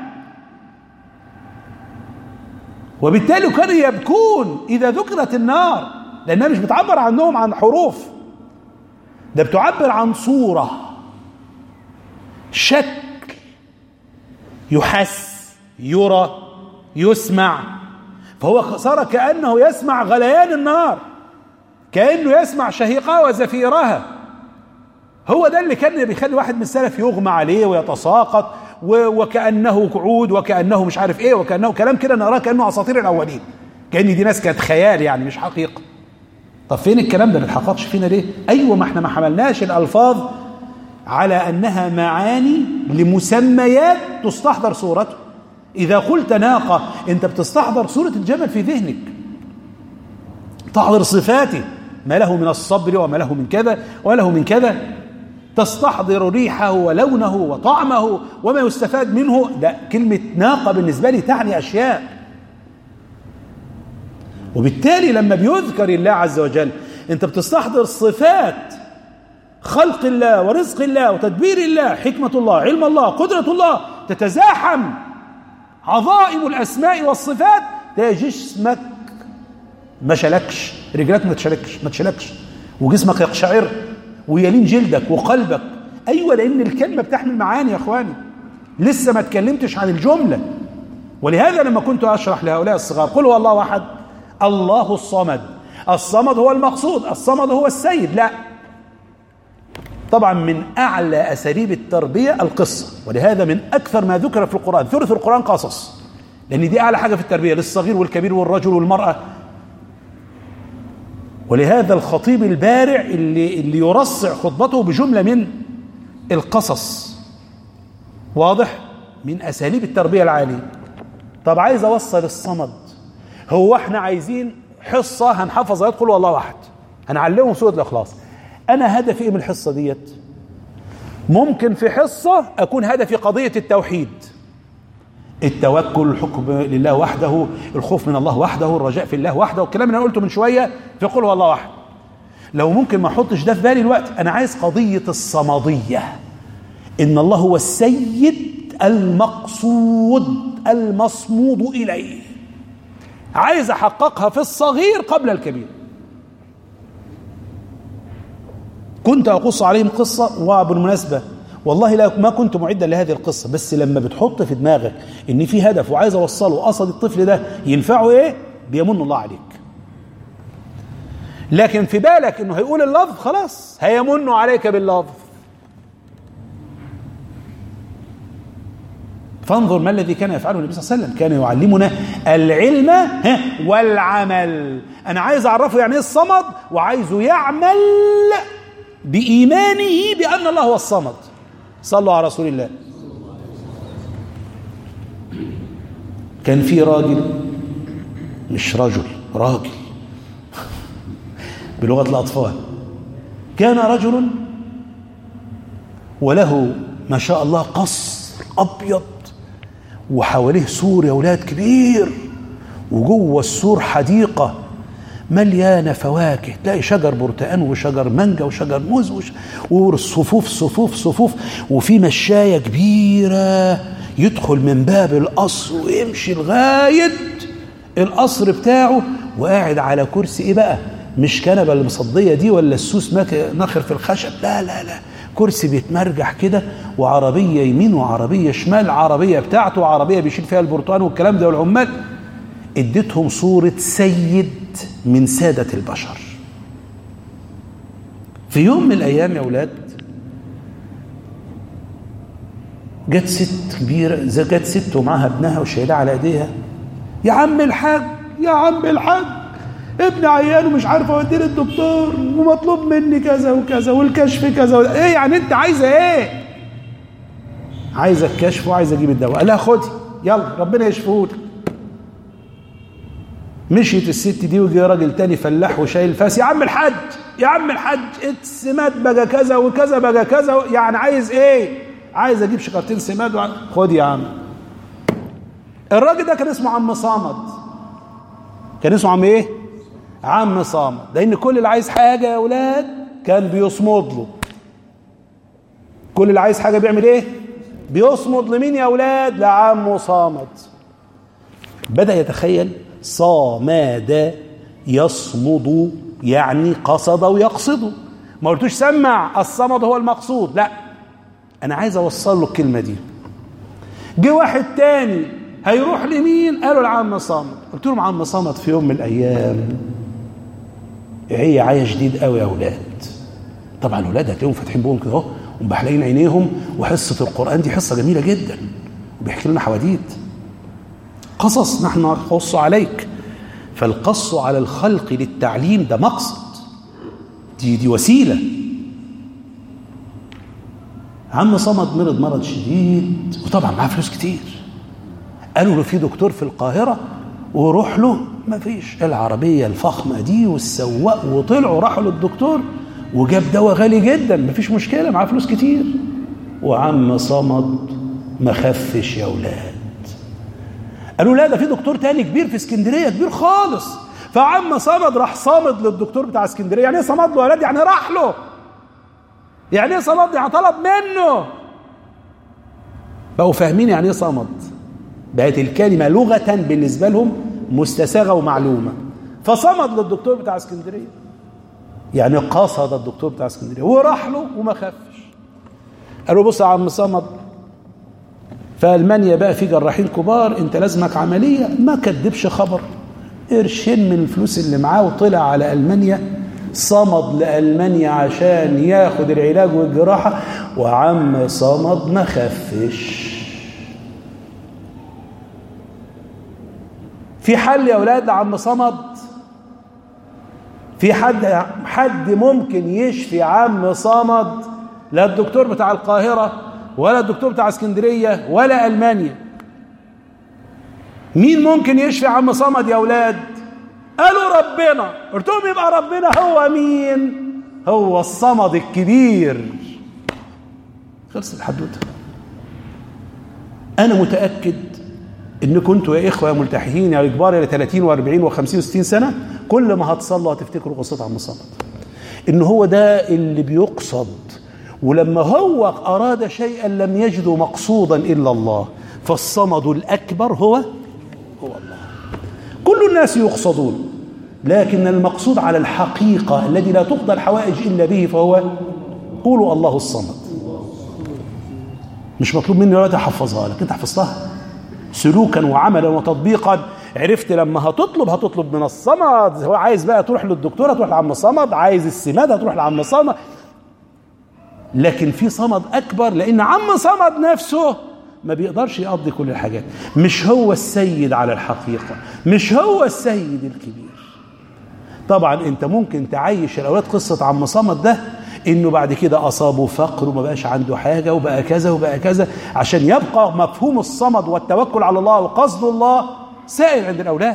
Speaker 1: وبالتالي كانوا يبكون اذا ذكرت النار لانها مش بتعبر عنهم عن حروف ده بتعبر عن صوره شكل يحس يرى يسمع فهو صار كانه يسمع غليان النار كانه يسمع شهيقها وزفيرها هو ده اللي كان بيخلي واحد من السلف يغمى عليه ويتساقط وكانه قعود وكانه مش عارف ايه وكانه كلام كده نراه كانه اساطير الاولين كان دي ناس كانت خيال يعني مش حقيقه طب فين الكلام ده ما اتحققش فينا ليه ايوه ما احنا ما حملناش الالفاظ على انها معاني لمسميات تستحضر صورته اذا قلت ناقه انت بتستحضر صوره الجمل في ذهنك تحضر صفاته ما له من الصبر وما له من كذا وله من كذا تستحضر ريحه ولونه وطعمه وما يستفاد منه ده كلمة ناقة بالنسبة لي تعني أشياء وبالتالي لما بيذكر الله عز وجل انت بتستحضر صفات خلق الله ورزق الله وتدبير الله حكمة الله علم الله قدرة الله تتزاحم عظائم الأسماء والصفات تلاقي جسمك ما شلكش رجلك ما تشلكش ما تشلكش وجسمك يقشعر ويلين جلدك وقلبك ايوه لان الكلمه بتحمل معاني يا اخواني لسه ما اتكلمتش عن الجمله ولهذا لما كنت اشرح لهؤلاء الصغار قل هو الله احد الله الصمد الصمد هو المقصود الصمد هو السيد لا طبعا من اعلى اساليب التربيه القصه ولهذا من اكثر ما ذكر في القران ثلث القران قصص لان دي اعلى حاجه في التربيه للصغير والكبير والرجل والمراه ولهذا الخطيب البارع اللي اللي يرصع خطبته بجمله من القصص واضح من اساليب التربيه العاليه طب عايز اوصل الصمد هو احنا عايزين حصه هنحفظ ايات قل والله احد هنعلمهم سوره الاخلاص انا هدفي ايه من الحصه ديت ممكن في حصه اكون هدفي قضيه التوحيد التوكل الحكم لله وحده الخوف من الله وحده الرجاء في الله وحده والكلام اللي انا قلته من شويه في قل هو الله واحد لو ممكن ما احطش ده في بالي الوقت انا عايز قضيه الصمديه ان الله هو السيد المقصود المصمود اليه عايز احققها في الصغير قبل الكبير كنت اقص عليهم قصه وبالمناسبه والله لا ما كنت معدا لهذه القصه بس لما بتحط في دماغك ان في هدف وعايز اوصله قصد الطفل ده ينفعه ايه بيمن الله عليك لكن في بالك انه هيقول اللفظ خلاص هيمن عليك باللفظ فانظر ما الذي كان يفعله النبي صلى الله عليه وسلم كان يعلمنا العلم والعمل انا عايز اعرفه يعني ايه الصمد وعايزه يعمل بايمانه بان الله هو الصمد صلوا على رسول الله كان في راجل مش رجل راجل بلغة الأطفال كان رجل وله ما شاء الله قصر أبيض وحواليه سور يا ولاد كبير وجوه السور حديقة مليانة فواكه تلاقي شجر برتقان وشجر مانجا وشجر موز وش... وصفوف صفوف صفوف وفي مشاية كبيرة يدخل من باب القصر ويمشي لغاية القصر بتاعه وقاعد على كرسي ايه بقى مش كنبه المصديه دي ولا السوس نخر في الخشب لا لا لا كرسي بيتمرجح كده وعربيه يمين وعربيه شمال عربيه بتاعته وعربيه بيشيل فيها البرتقال والكلام ده والعمال اديتهم صوره سيد من ساده البشر في يوم من الايام يا اولاد جت ست كبيره جت ست ومعاها ابنها وشايلاه على ايديها يا عم الحاج يا عم الحاج ابن عيان ومش عارف اوديه للدكتور ومطلوب مني كذا وكذا والكشف كذا و... ايه يعني انت عايزه ايه عايزه الكشف وعايزه اجيب الدواء قال لها خدي يلا ربنا يشفيهولك مشيت الست دي وجي راجل تاني فلاح وشايل فاس يا عم الحاج يا عم الحاج السماد بقى كذا وكذا بقى كذا يعني عايز ايه عايز اجيب شقرتين سماد وع... خد يا عم الراجل ده كان اسمه عم صامد كان اسمه عم ايه عم صامد لان كل اللي عايز حاجه يا اولاد كان بيصمد له كل اللي عايز حاجه بيعمل ايه بيصمد لمين يا اولاد لعمه صامد بدا يتخيل صامد يصمد يعني قصد ويقصد ما قلتوش سمع الصمد هو المقصود لا انا عايز اوصل له الكلمه دي جه واحد تاني هيروح لمين قالوا لعم صامد قلت لهم عم صامد في يوم من الايام هي عايه شديد قوي يا اولاد طبعا الاولاد هتلاقيهم فاتحين بهم كده اهو ومبحلقين عينيهم وحصه القران دي حصه جميله جدا وبيحكي لنا حواديت قصص نحن نقص عليك فالقص على الخلق للتعليم ده مقصد دي دي وسيله عم صمد مرض مرض شديد وطبعا معاه فلوس كتير قالوا له في دكتور في القاهره وروح له ما فيش العربيه الفخمه دي والسواق وطلعوا راحوا للدكتور وجاب دواء غالي جدا ما فيش مشكله معاه فلوس كتير وعم صمد ما خفش يا اولاد قالوا لا ده في دكتور تاني كبير في اسكندريه كبير خالص فعم صمد راح صامد للدكتور بتاع اسكندريه يعني ايه صمد له يا ولاد يعني راح له يعني ايه صمد يعني طلب منه بقوا فاهمين يعني ايه صمد بقت الكلمه لغه بالنسبه لهم مستساغه ومعلومه فصمد للدكتور بتاع اسكندريه يعني قصد الدكتور بتاع اسكندريه وراح له وما خفش قالوا بص يا عم صمد في المانيا بقى في جراحين كبار انت لازمك عمليه ما كدبش خبر قرشين من الفلوس اللي معاه وطلع على المانيا صمد لألمانيا عشان ياخد العلاج والجراحة وعم صمد ما خفش في حل يا أولاد لعم صمد في حد حد ممكن يشفي عم صمد لا الدكتور بتاع القاهرة ولا الدكتور بتاع اسكندرية ولا ألمانيا مين ممكن يشفي عم صمد يا أولاد قالوا ربنا قلت لهم يبقى ربنا هو مين هو الصمد الكبير خلص الحدوته انا متاكد ان كنتوا يا اخوه يا ملتحيين يا كبار يا 30 و40 و50 و60 سنه كل ما هتصلوا هتفتكروا قصه عم صمد ان هو ده اللي بيقصد ولما هو اراد شيئا لم يجد مقصودا الا الله فالصمد الاكبر هو هو الله كل الناس يقصدون لكن المقصود على الحقيقة الذي لا تقضى الحوائج إلا به فهو قولوا الله الصمد مش مطلوب مني دلوقتي احفظها لك انت حفظتها سلوكا وعملا وتطبيقا عرفت لما هتطلب هتطلب من الصمد هو عايز بقى تروح للدكتور هتروح لعم صمد عايز السماد هتروح لعم صمد لكن في صمد اكبر لان عم صمد نفسه ما بيقدرش يقضي كل الحاجات مش هو السيد على الحقيقة مش هو السيد الكبير طبعا انت ممكن تعيش الاولاد قصة عم صمد ده انه بعد كده اصابه فقر وما بقاش عنده حاجة وبقى كذا وبقى كذا عشان يبقى مفهوم الصمد والتوكل على الله وقصد الله سائر عند الاولاد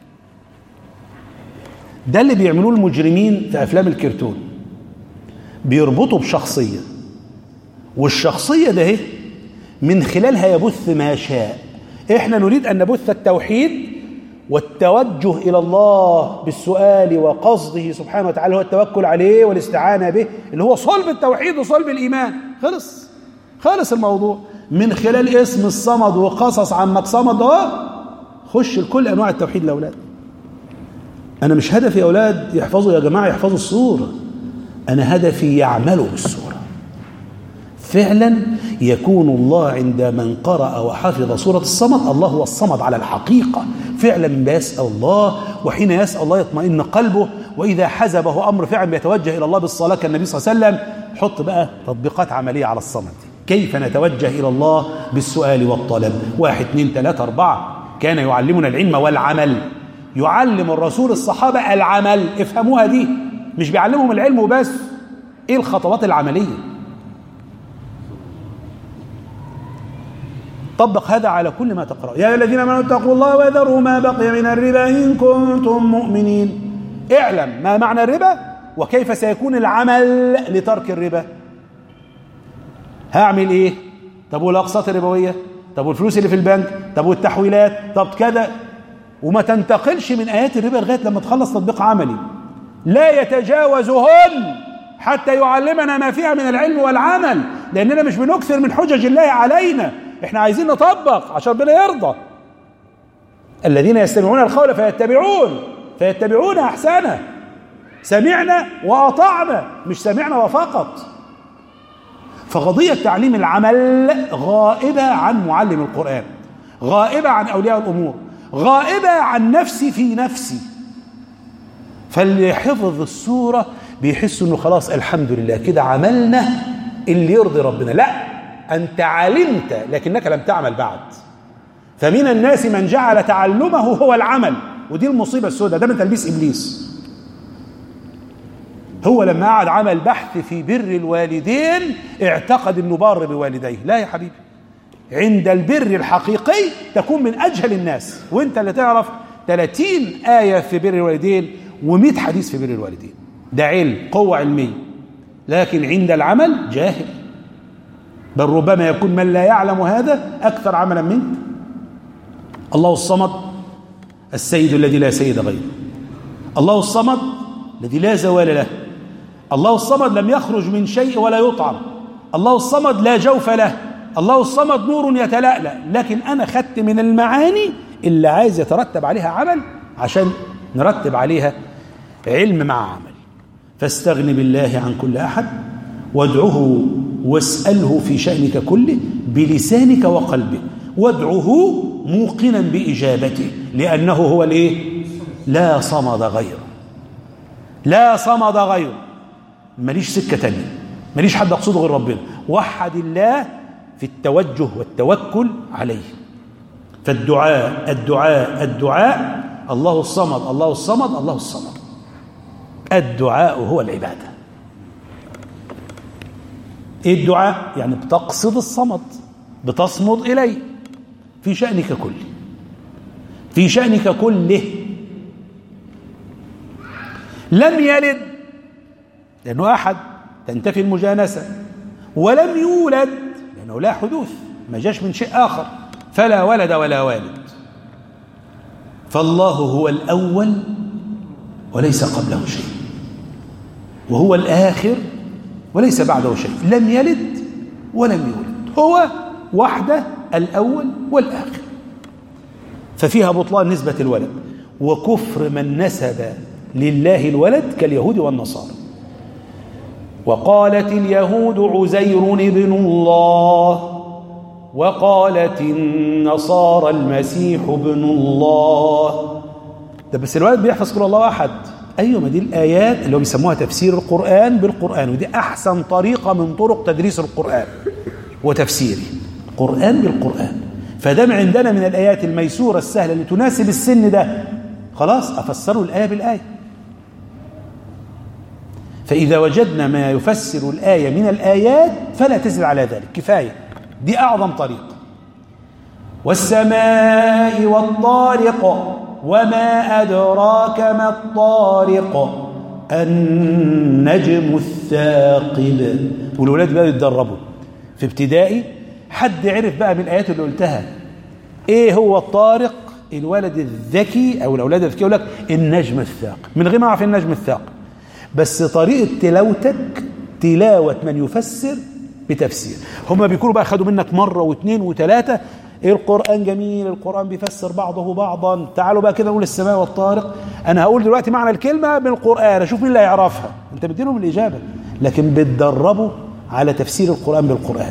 Speaker 1: ده اللي بيعملوه المجرمين في افلام الكرتون بيربطوا بشخصيه والشخصيه ده اهي من خلالها يبث ما شاء احنا نريد ان نبث التوحيد والتوجه الى الله بالسؤال وقصده سبحانه وتعالى هو التوكل عليه والاستعانه به اللي هو صلب التوحيد وصلب الايمان خلص خلص الموضوع من خلال اسم الصمد وقصص عمك صمد اهو خش لكل انواع التوحيد الاولاد انا مش هدفي يا اولاد يحفظوا يا جماعه يحفظوا الصوره انا هدفي يعملوا بالصوره فعلا يكون الله عند من قرأ وحفظ سورة الصمد الله هو الصمد على الحقيقة فعلا يسأل الله وحين يسأل الله يطمئن قلبه وإذا حزبه أمر فعلا بيتوجه إلى الله بالصلاة كالنبي صلى الله عليه وسلم حط بقى تطبيقات عملية على الصمد كيف نتوجه إلى الله بالسؤال والطلب واحد اثنين ثلاثة أربعة كان يعلمنا العلم والعمل يعلم الرسول الصحابة العمل افهموها دي مش بيعلمهم العلم وبس ايه الخطوات العملية طبق هذا على كل ما تقرأ يا الذين امنوا اتقوا الله وذروا ما بقي من الربا إن كنتم مؤمنين اعلم ما معنى الربا وكيف سيكون العمل لترك الربا هعمل ايه طب والاقساط الربويه طب والفلوس اللي في البنك طب والتحويلات طب كذا وما تنتقلش من ايات الربا لغايه لما تخلص تطبيق عملي لا يتجاوزهن حتى يعلمنا ما فيها من العلم والعمل لاننا مش بنكثر من حجج الله علينا احنا عايزين نطبق عشان ربنا يرضى الذين يستمعون القول فيتبعون فيتبعون احسنه سمعنا واطعنا مش سمعنا وفقط فقضيه تعليم العمل غائبه عن معلم القران غائبه عن اولياء الامور غائبه عن نفسي في نفسي فاللي حفظ السوره بيحس انه خلاص الحمد لله كده عملنا اللي يرضي ربنا لا انت علمت لكنك لم تعمل بعد فمن الناس من جعل تعلمه هو العمل ودي المصيبه السوداء ده من تلبيس ابليس هو لما قعد عمل بحث في بر الوالدين اعتقد انه بار بوالديه لا يا حبيبي عند البر الحقيقي تكون من اجهل الناس وانت اللي تعرف 30 ايه في بر الوالدين و100 حديث في بر الوالدين ده علم قوه علميه لكن عند العمل جاهل بل ربما يكون من لا يعلم هذا اكثر عملا منك الله الصمد السيد الذي لا سيد غيره الله الصمد الذي لا زوال له الله الصمد لم يخرج من شيء ولا يطعم الله الصمد لا جوف له الله الصمد نور يتلألأ لكن أنا خدت من المعاني اللي عايز يترتب عليها عمل عشان نرتب عليها علم مع عمل فاستغن بالله عن كل أحد وادعه واسأله في شأنك كله بلسانك وقلبك وادعه موقنا بإجابته لأنه هو الإيه؟ لا صمد غيره لا صمد غيره ماليش سكة تانية ماليش حد أقصده غير ربنا وحد الله في التوجه والتوكل عليه فالدعاء الدعاء الدعاء الله الصمد الله الصمد الله الصمد الدعاء هو العبادة ايه الدعاء يعني بتقصد الصمد بتصمد إليه في شأنك كله في شأنك كله لم يلد لأنه أحد تنتفي المجانسة ولم يولد لأنه لا حدوث ما جاش من شيء آخر فلا ولد ولا والد فالله هو الأول وليس قبله شيء وهو الآخر وليس بعده شيء لم يلد ولم يولد هو وحده الأول والآخر ففيها بطلان نسبة الولد وكفر من نسب لله الولد كاليهود والنصارى وقالت اليهود عزير ابن الله وقالت النصارى المسيح ابن الله ده بس الولد بيحفظ كل الله احد ايوه ما دي الايات اللي هو بيسموها تفسير القران بالقران ودي احسن طريقه من طرق تدريس القران وتفسيره القرآن بالقرآن فدام عندنا من الآيات الميسورة السهلة اللي تناسب السن ده خلاص أفسروا الآية بالآية فإذا وجدنا ما يفسر الآية من الآيات فلا تزل على ذلك كفاية دي أعظم طريق والسماء والطارق وما أدراك ما الطارق النجم الثاقب والولاد بقى يتدربوا في ابتدائي حد عرف بقى من الآيات اللي قلتها إيه هو الطارق الولد الذكي أو الأولاد الذكي يقول لك النجم الثاقب من غير ما أعرف النجم الثاقب بس طريقة تلاوتك تلاوة من يفسر بتفسير هم بيكونوا بقى خدوا منك مرة واثنين وثلاثة القرآن جميل القرآن بيفسر بعضه بعضا تعالوا بقى كده نقول السماء والطارق أنا هقول دلوقتي معنى الكلمة بالقرآن أشوف مين اللي هيعرفها أنت بتديلهم الإجابة لكن بتدربوا على تفسير القرآن بالقرآن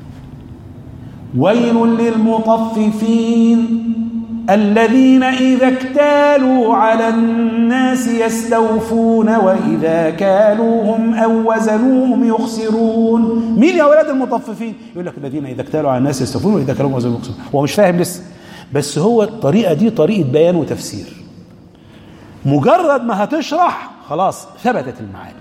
Speaker 1: ويل للمطففين الذين إذا اكتالوا على الناس يستوفون وإذا كالوهم أو وزنوهم يخسرون مين يا أولاد المطففين يقول لك الذين إذا اكتالوا على الناس يستوفون وإذا كالوهم وزنوهم يخسرون هو مش فاهم لسه بس هو الطريقة دي طريقة بيان وتفسير مجرد ما هتشرح خلاص ثبتت المعاني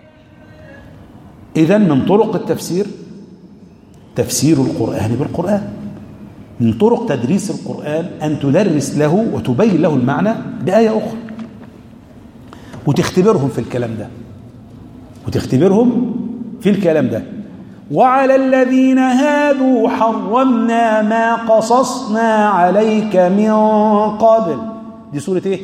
Speaker 1: إذا من طرق التفسير تفسير القرآن بالقرآن من طرق تدريس القرآن أن تدرس له وتبين له المعنى بآية أخرى وتختبرهم في الكلام ده وتختبرهم في الكلام ده وعلى الذين هادوا حرمنا ما قصصنا عليك من قبل دي سورة ايه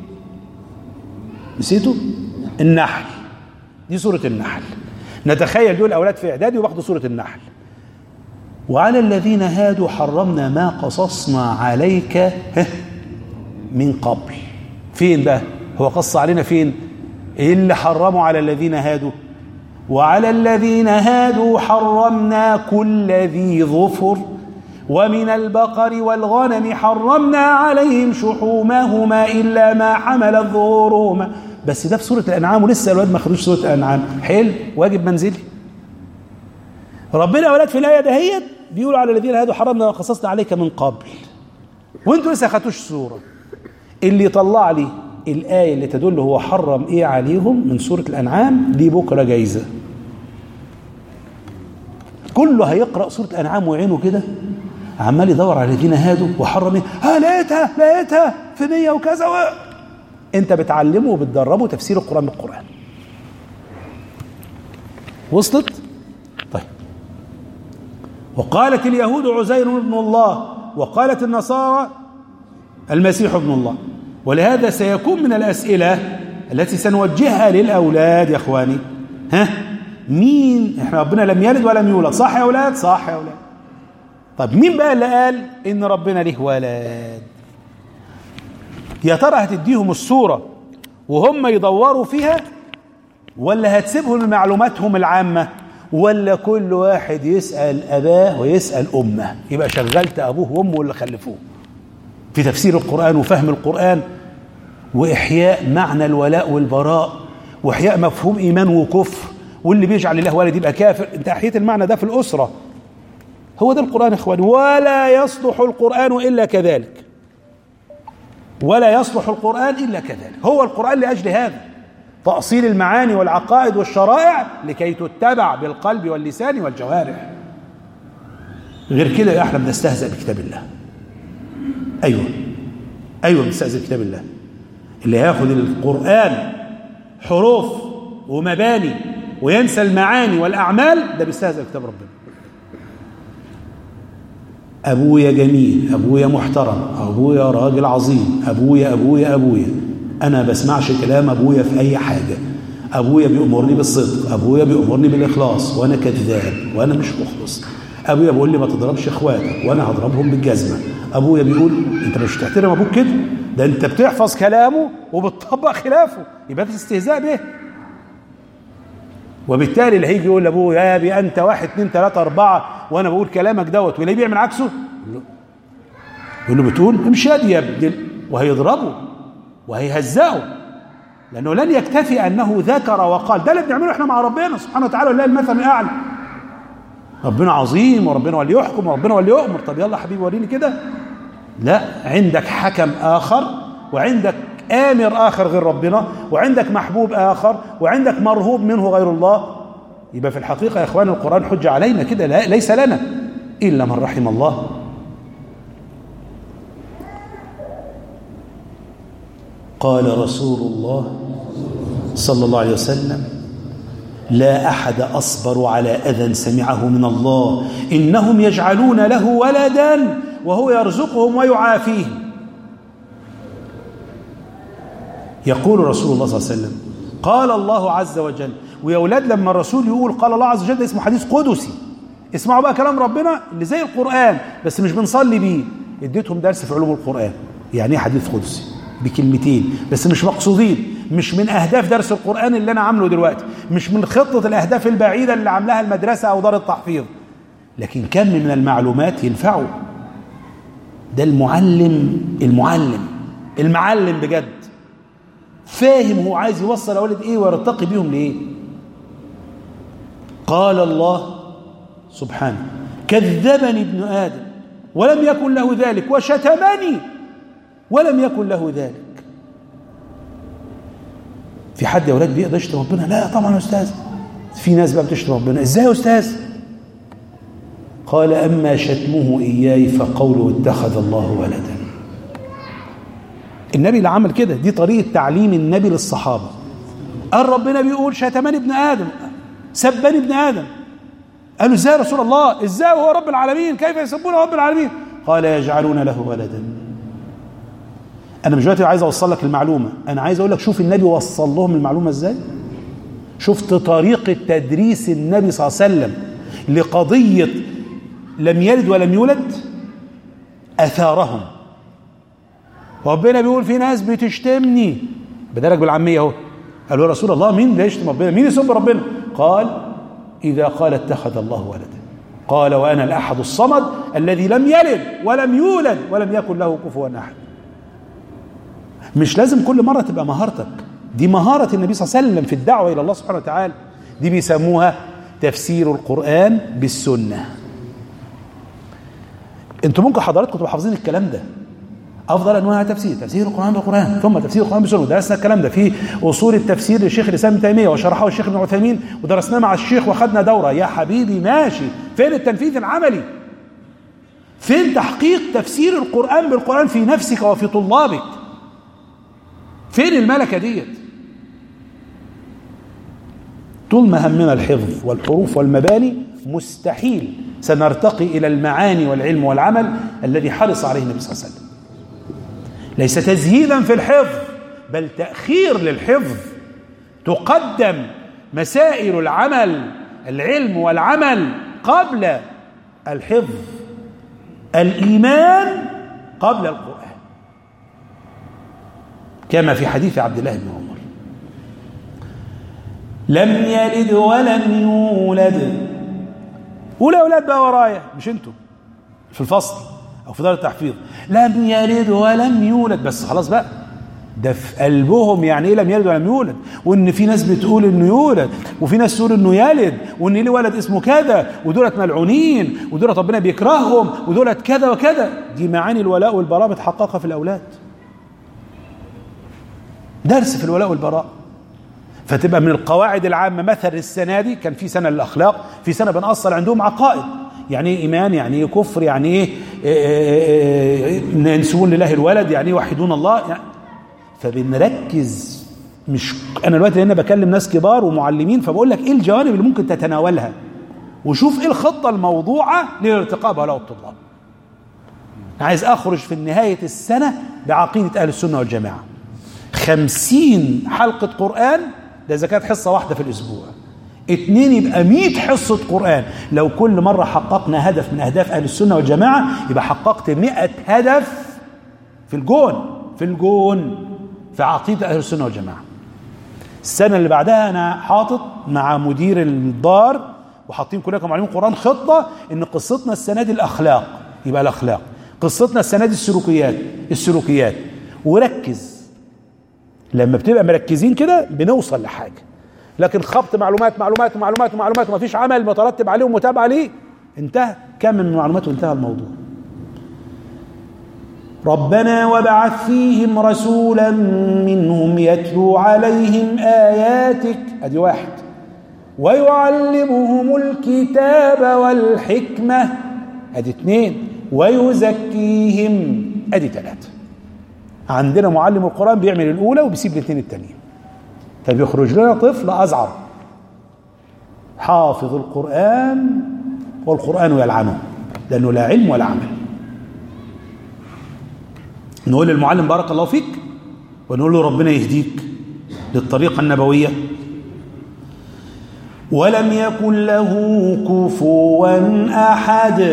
Speaker 1: نسيتوا النحل دي سورة النحل نتخيل دول أولاد في إعدادي وباخدوا سورة النحل وعلى الذين هادوا حرمنا ما قصصنا عليك من قبل فين بقى هو قص علينا فين إيه اللي حرموا على الذين هادوا وعلى الذين هادوا حرمنا كل ذي ظفر ومن البقر والغنم حرمنا عليهم شحومهما إلا ما حملت ظهورهما بس ده في سورة الأنعام ولسه الواد ما خدوش سورة الأنعام حلو واجب منزلي ربنا يا ولاد في الآية دهيت بيقول على الذين هادوا حرمنا ما قصصنا عليك من قبل وانتوا لسه خدتوش سورة اللي يطلع لي الآية اللي تدل هو حرم ايه عليهم من سورة الأنعام دي بكرة جايزة كله هيقرأ سورة الأنعام وعينه كده عمال يدور على الذين هادوا وحرم ايه ها لقيتها لقيتها في مية وكذا و... انت بتعلمه وبتدربه تفسير القرآن بالقرآن وصلت طيب وقالت اليهود عزير ابن الله وقالت النصارى المسيح ابن الله ولهذا سيكون من الأسئلة التي سنوجهها للأولاد يا أخواني ها مين احنا ربنا لم يلد ولم يولد صح يا أولاد صح يا أولاد طب مين بقى اللي قال إن ربنا له ولد يا ترى هتديهم الصورة وهم يدوروا فيها ولا هتسيبهم لمعلوماتهم العامة ولا كل واحد يسأل أباه ويسأل أمه يبقى شغلت أبوه وأمه اللي خلفوه في تفسير القرآن وفهم القرآن وإحياء معنى الولاء والبراء وإحياء مفهوم إيمان وكفر واللي بيجعل الله ولد يبقى كافر أنت أحييت المعنى ده في الأسرة هو ده القرآن يا إخواني ولا يصلح القرآن إلا كذلك ولا يصلح القرآن إلا كذلك هو القرآن لأجل هذا تأصيل المعاني والعقائد والشرائع لكي تتبع بالقلب واللسان والجوارح غير كده احنا بنستهزأ بكتاب الله ايوه ايوه بنستهزأ بكتاب الله اللي هياخد القرآن حروف ومباني وينسى المعاني والأعمال ده بيستهزأ بكتاب ربنا أبويا جميل أبويا محترم أبويا راجل عظيم أبويا أبويا أبويا أنا بسمعش كلام أبويا في أي حاجة أبويا بيأمرني بالصدق أبويا بيأمرني بالإخلاص وأنا كذاب وأنا مش مخلص أبويا بيقول لي ما تضربش إخواتك وأنا هضربهم بالجزمة أبويا بيقول أنت مش تحترم أبوك كده ده أنت بتحفظ كلامه وبتطبق خلافه يبقى ده استهزاء به وبالتالي اللي هيجي يقول لابوه يا ابي انت واحد اثنين ثلاثه اربعه وانا بقول كلامك دوت ولا بيعمل عكسه؟ يقول له بتقول امشي يا ابن وهيضربه وهيهزقه لانه لن يكتفي انه ذكر وقال ده اللي بنعمله احنا مع ربنا سبحانه وتعالى ولله المثل الاعلى ربنا عظيم وربنا هو اللي يحكم وربنا هو اللي يؤمر طب يلا حبيبي وريني كده لا عندك حكم آخر وعندك آمر آخر غير ربنا وعندك محبوب آخر وعندك مرهوب منه غير الله يبقى في الحقيقة يا إخوان القرآن حجة علينا كده لا ليس لنا إلا من رحم الله قال رسول الله صلى الله عليه وسلم لا أحد أصبر على أذى سمعه من الله إنهم يجعلون له ولدا وهو يرزقهم ويعافيهم يقول رسول الله صلى الله عليه وسلم قال الله عز وجل ويا اولاد لما الرسول يقول قال الله عز وجل اسمه حديث قدسي اسمعوا بقى كلام ربنا اللي زي القرآن بس مش بنصلي بيه اديتهم درس في علوم القرآن يعني ايه حديث قدسي بكلمتين بس مش مقصودين مش من اهداف درس القرآن اللي انا عامله دلوقتي مش من خطة الاهداف البعيدة اللي عاملاها المدرسة او دار التحفيظ لكن كم من المعلومات ينفعوا ده المعلم المعلم المعلم بجد فاهم هو عايز يوصل اولاد ايه ويرتقي بيهم لايه قال الله سبحانه كذبني ابن ادم ولم يكن له ذلك وشتمني ولم يكن له ذلك في حد يا اولاد بيقدر يشتم ربنا لا طبعا يا استاذ في ناس بقى بتشتم ربنا ازاي يا استاذ قال اما شتمه اياي فقوله اتخذ الله ولدا النبي اللي عمل كده دي طريقه تعليم النبي للصحابه قال ربنا بيقول شتمني ابن ادم سبني ابن ادم قالوا ازاي يا رسول الله ازاي هو رب العالمين كيف يسبون رب العالمين قال يجعلون له ولدا انا مش دلوقتي عايز اوصل لك المعلومه انا عايز اقول لك شوف النبي وصل لهم المعلومه ازاي شفت طريقه تدريس النبي صلى الله عليه وسلم لقضيه لم يلد ولم يولد اثارهم ربنا بيقول في ناس بتشتمني بدرج بالعاميه اهو قالوا يا رسول الله مين اللي يشتم ربنا مين يسب ربنا قال اذا قال اتخذ الله ولدا قال وانا الاحد الصمد الذي لم يلد ولم يولد ولم يكن له كفوا احد مش لازم كل مره تبقى مهارتك دي مهاره النبي صلى الله عليه وسلم في الدعوه الى الله سبحانه وتعالى دي بيسموها تفسير القران بالسنه انتوا ممكن حضراتكم تبقوا حافظين الكلام ده افضل انواع التفسير تفسير القران بالقران ثم تفسير القران بالسنه ودرسنا الكلام ده في اصول التفسير للشيخ الاسلام ابن تيميه وشرحه الشيخ ابن عثيمين ودرسناه مع الشيخ واخدنا دوره يا حبيبي ماشي فين التنفيذ العملي فين تحقيق تفسير القران بالقران في نفسك وفي طلابك فين الملكه ديت طول ما همنا الحفظ والحروف والمباني مستحيل سنرتقي الى المعاني والعلم والعمل الذي حرص عليه النبي صلى الله عليه وسلم ليس تزهيدا في الحفظ بل تأخير للحفظ تقدم مسائل العمل العلم والعمل قبل الحفظ الإيمان قبل القرآن كما في حديث عبد الله بن عمر لم يلد ولم يولد قول يا اولاد بقى ورايا مش انتوا في الفصل او في دار التحفيظ لم يلد ولم يولد بس خلاص بقى ده في قلبهم يعني ايه لم يلد ولم يولد وان في ناس بتقول انه يولد وفي ناس تقول انه يلد وان ليه ولد اسمه كذا ودولت ملعونين ودولت ربنا بيكرههم ودولت كذا وكذا دي معاني الولاء والبراء بتحققها في الاولاد درس في الولاء والبراء فتبقى من القواعد العامة مثل السنة دي كان في سنة للأخلاق في سنة بنأصل عندهم عقائد يعني ايه إيمان يعني ايه كفر يعني ايه, إيه, إيه ينسبون لله الولد يعني ايه يوحدون الله يعني فبنركز مش انا دلوقتي هنا بكلم ناس كبار ومعلمين فبقول لك ايه الجوانب اللي ممكن تتناولها وشوف ايه الخطة الموضوعة للارتقاء بهؤلاء الطلاب عايز اخرج في نهاية السنة بعقيدة اهل السنة والجماعة خمسين حلقة قرآن ده إذا كانت حصة واحدة في الأسبوع اتنين يبقى مئة حصة قرآن لو كل مرة حققنا هدف من أهداف أهل السنة والجماعة يبقى حققت مئة هدف في الجون في الجون في عقيدة أهل السنة والجماعة السنة اللي بعدها أنا حاطط مع مدير الدار وحاطين كلنا كمعلمين قرآن خطة إن قصتنا السنة دي الأخلاق يبقى الأخلاق قصتنا السنة دي السلوكيات السلوكيات وركز لما بتبقى مركزين كده بنوصل لحاجه لكن خبط معلومات معلومات ومعلومات ومعلومات ومفيش عمل مترتب عليه ومتابعه ليه انتهى كم من المعلومات وانتهى الموضوع ربنا وابعث فيهم رسولا منهم يتلو عليهم آياتك ادي واحد ويعلمهم الكتاب والحكمة ادي اثنين ويزكيهم ادي ثلاثة عندنا معلم القرآن بيعمل الأولى وبيسيب الاثنين التانيين فبيخرج لنا طفل أزعر حافظ القرآن والقرآن يلعنه لأنه لا علم ولا عمل نقول للمعلم بارك الله فيك ونقول له ربنا يهديك للطريقة النبوية ولم يكن له كفوا أحد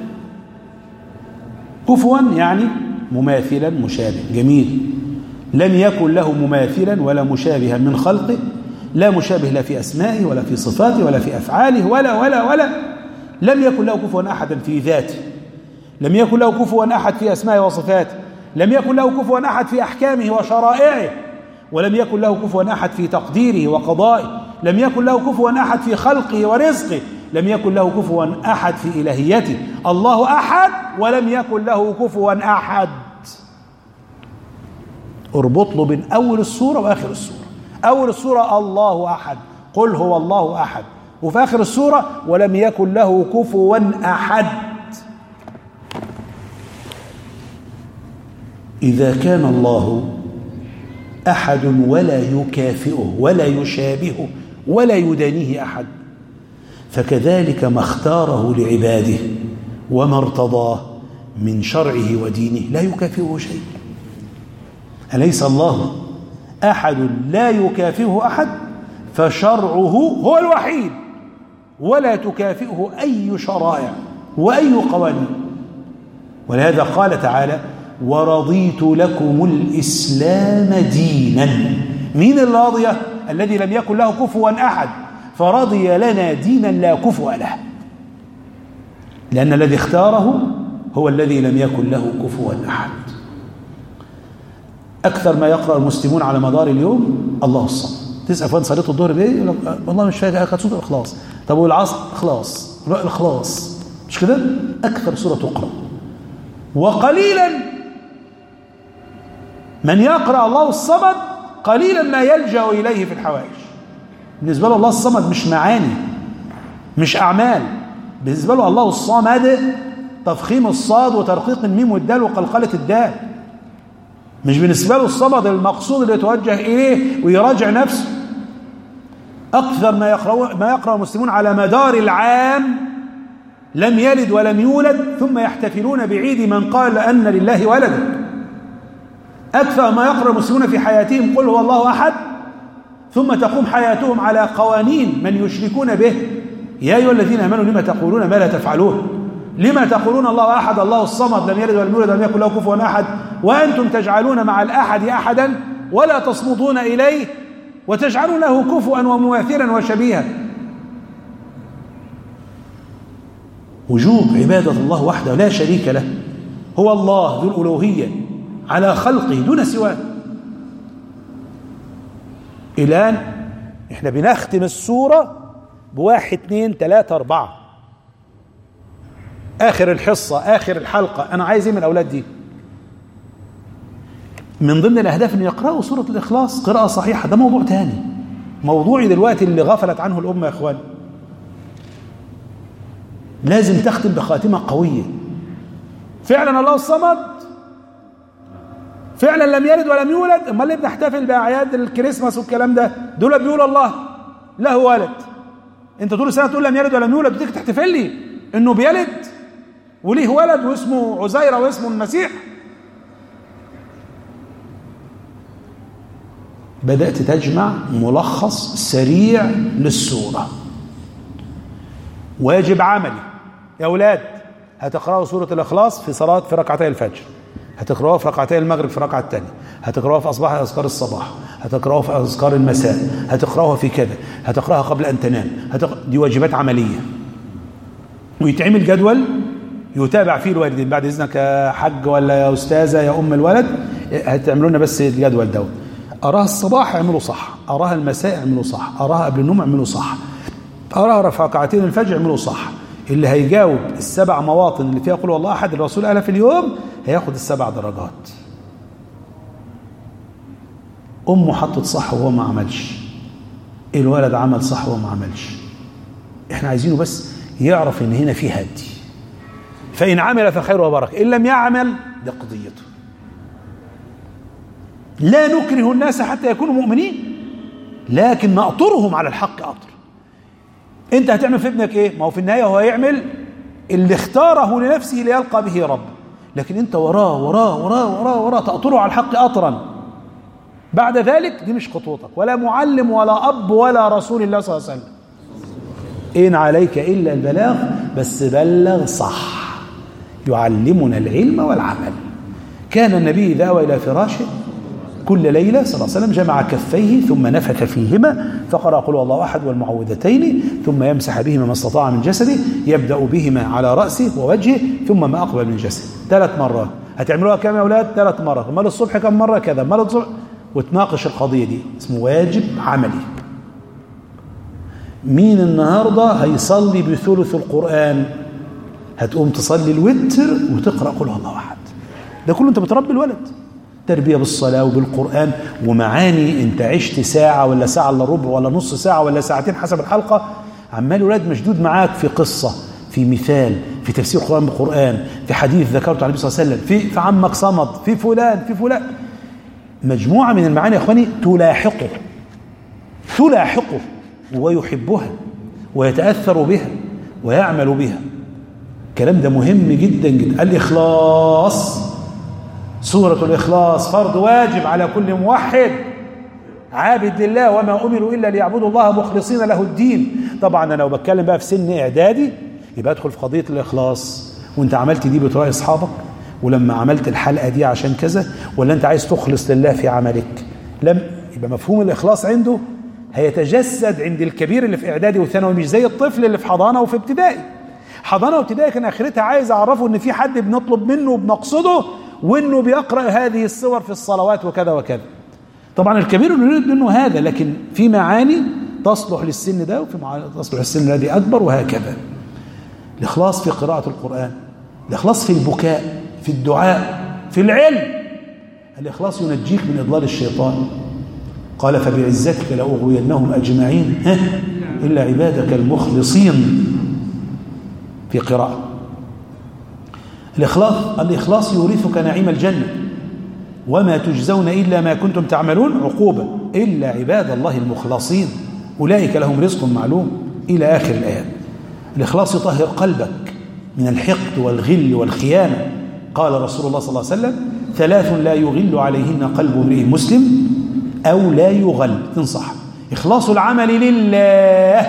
Speaker 1: كفوا يعني مماثلا مشابه جميل لم يكن له مماثلا ولا مشابها من خلقه لا مشابه لا في أسمائه ولا في صفاته ولا في أفعاله ولا ولا ولا لم يكن له كفوا أحدا في ذاته لم يكن له كفوا أحد في أسمائه وصفاته لم يكن له كفوا أحد في أحكامه وشرائعه ولم يكن له كفوا أحد في تقديره وقضائه لم يكن له كفوا أحد في خلقه ورزقه لم يكن له كفوا أحد في إلهيته الله أحد ولم يكن له كفوا أحد اربط له بين أول السورة وآخر السورة أول السورة الله أحد قل هو الله أحد وفي آخر السورة ولم يكن له كفوا أحد إذا كان الله أحد ولا يكافئه ولا يشابهه ولا يدانيه أحد فكذلك ما اختاره لعباده وما ارتضاه من شرعه ودينه لا يكافئه شيء أليس الله أحد لا يكافئه أحد فشرعه هو الوحيد ولا تكافئه أي شرائع وأي قوانين ولهذا قال تعالى ورضيت لكم الإسلام دينا مين الراضية الذي لم يكن له كفوا أحد فرضي لنا دينا لا كفوا له لأن الذي اختاره هو الذي لم يكن له كفوا أحد أكثر ما يقرأ المسلمون على مدار اليوم الله الصمد تسأل فين صليت الظهر بإيه؟ والله مش فاكر كانت سورة الإخلاص طب والعصر إخلاص لا الإخلاص مش كده؟ أكثر سورة تقرأ وقليلا من يقرأ الله الصمد قليلا ما يلجأ إليه في الحوائج بالنسبة له الله الصمد مش معاني مش أعمال بالنسبة له الله الصمد تفخيم الصاد وترقيق الميم والدال وقلقلة الدال مش بالنسبة له الصمد المقصود اللي يتوجه إليه ويراجع نفسه أكثر ما يقرأ ما يقرأ المسلمون على مدار العام لم يلد ولم يولد ثم يحتفلون بعيد من قال أن لله ولدا أكثر ما يقرأ المسلمون في حياتهم قل هو الله أحد ثم تقوم حياتهم على قوانين من يشركون به يا أيها الذين آمنوا لما تقولون ما لا تفعلون لما تقولون الله أحد الله الصمد لم يلد ولم يولد ولم يكن له كفوا أحد وأنتم تجعلون مع الأحد أحدا ولا تصمدون إليه وتجعلون له كفوا ومماثلا وشبيها وجوب عبادة الله وحده لا شريك له هو الله ذو الألوهية على خلقه دون سواه الآن احنا بنختم السورة بواحد اثنين ثلاثة أربعة آخر الحصة آخر الحلقة أنا عايز إيه من الأولاد دي من ضمن الأهداف أن يقرأوا سورة الإخلاص قراءة صحيحة ده موضوع تاني موضوعي دلوقتي اللي غفلت عنه الأمة يا إخوان لازم تختم بخاتمة قوية فعلا الله الصمد فعلا لم يلد ولم يولد امال ليه بنحتفل باعياد الكريسماس والكلام ده دول بيقول الله له ولد انت طول السنه تقول لم يلد ولم يولد بتيجي تحتفل لي انه بيلد وليه ولد واسمه عزيرة واسمه المسيح بدأت تجمع ملخص سريع للسورة واجب عملي يا أولاد هتقرأوا سورة الإخلاص في صلاة في ركعتي الفجر هتقرأوها في ركعتي المغرب في الركعة الثانية هتقرأوها في أصباح أذكار الصباح هتقرأوها في أذكار المساء هتقرأوها في كذا هتقرأها قبل أن تنام هتقرأ... دي واجبات عملية ويتعمل جدول يتابع فيه الوالدين بعد إذنك يا حج ولا يا أستاذة يا أم الولد هتعملوا لنا بس الجدول دوت أراها الصباح اعملوا صح أراها المساء اعملوا صح أراها قبل النوم اعملوا صح أراها في ركعتين الفجر اعملوا صح اللي هيجاوب السبع مواطن اللي فيها قل والله احد الرسول قالها في اليوم هياخد السبع درجات امه حطت صح وهو ما عملش الولد عمل صح وهو ما عملش احنا عايزينه بس يعرف ان هنا في هدي فان عمل فخير وبركه ان لم يعمل ده قضيته لا نكره الناس حتى يكونوا مؤمنين لكن نأطرهم على الحق أطر انت هتعمل في ابنك ايه ما هو في النهاية هو هيعمل اللي اختاره لنفسه ليلقى به رب لكن انت وراه وراه وراه وراه وراه تأطره على الحق أطرا بعد ذلك دي مش خطوتك ولا معلم ولا أب ولا رسول الله صلى الله عليه وسلم إن عليك إلا البلاغ بس بلغ صح يعلمنا العلم والعمل كان النبي إذا أوى إلى فراشه كل ليلة صلى الله عليه وسلم جمع كفيه ثم نفث فيهما فقرأ قل الله أحد والمعوذتين ثم يمسح بهما ما استطاع من جسده يبدأ بهما على رأسه ووجهه ثم ما أقبل من جسده ثلاث مرات هتعملوها كم يا أولاد ثلاث مرات مال الصبح كم مرة كذا مال الصبح وتناقش القضية دي اسمه واجب عملي مين النهاردة هيصلي بثلث القرآن هتقوم تصلي الوتر وتقرأ قل الله أحد ده كله أنت بتربي الولد تربية بالصلاة وبالقرآن ومعاني انت عشت ساعة ولا ساعة الا ربع ولا نص ساعة ولا ساعتين حسب الحلقة عمال ولاد مشدود معاك في قصة في مثال في تفسير القرآن بالقرآن في حديث ذكرته عن النبي صلى الله عليه وسلم في في عمك صمد في فلان في فلان مجموعة من المعاني يا اخواني تلاحقه تلاحقه ويحبها ويتأثر بها ويعمل بها الكلام ده مهم جدا جدا الإخلاص سورة الإخلاص فرض واجب على كل موحد عابد لله وما أمروا إلا ليعبدوا الله مخلصين له الدين طبعا أنا لو بتكلم بقى في سن إعدادي يبقى أدخل في قضية الإخلاص وأنت عملت دي بتراعي أصحابك ولما عملت الحلقة دي عشان كذا ولا أنت عايز تخلص لله في عملك لم يبقى مفهوم الإخلاص عنده هيتجسد عند الكبير اللي في إعدادي وثانوي مش زي الطفل اللي في حضانة وفي ابتدائي حضانة وابتدائي كان آخرتها عايز أعرفه إن في حد بنطلب منه وبنقصده وانه بيقرا هذه الصور في الصلوات وكذا وكذا طبعا الكبير يريد منه هذا لكن في معاني تصلح للسن ده وفي معاني تصلح للسن الذي اكبر وهكذا الاخلاص في قراءه القران الاخلاص في البكاء في الدعاء في العلم الاخلاص ينجيك من اضلال الشيطان قال فبعزتك لاغوينهم اجمعين الا عبادك المخلصين في قراءه الإخلاص الإخلاص يورثك نعيم الجنة وما تجزون إلا ما كنتم تعملون عقوبة إلا عباد الله المخلصين أولئك لهم رزق معلوم إلى آخر الآيات الإخلاص يطهر قلبك من الحقد والغل والخيانة قال رسول الله صلى الله عليه وسلم ثلاث لا يغل عليهن قلب امرئ مسلم أو لا يغل تنصح إخلاص العمل لله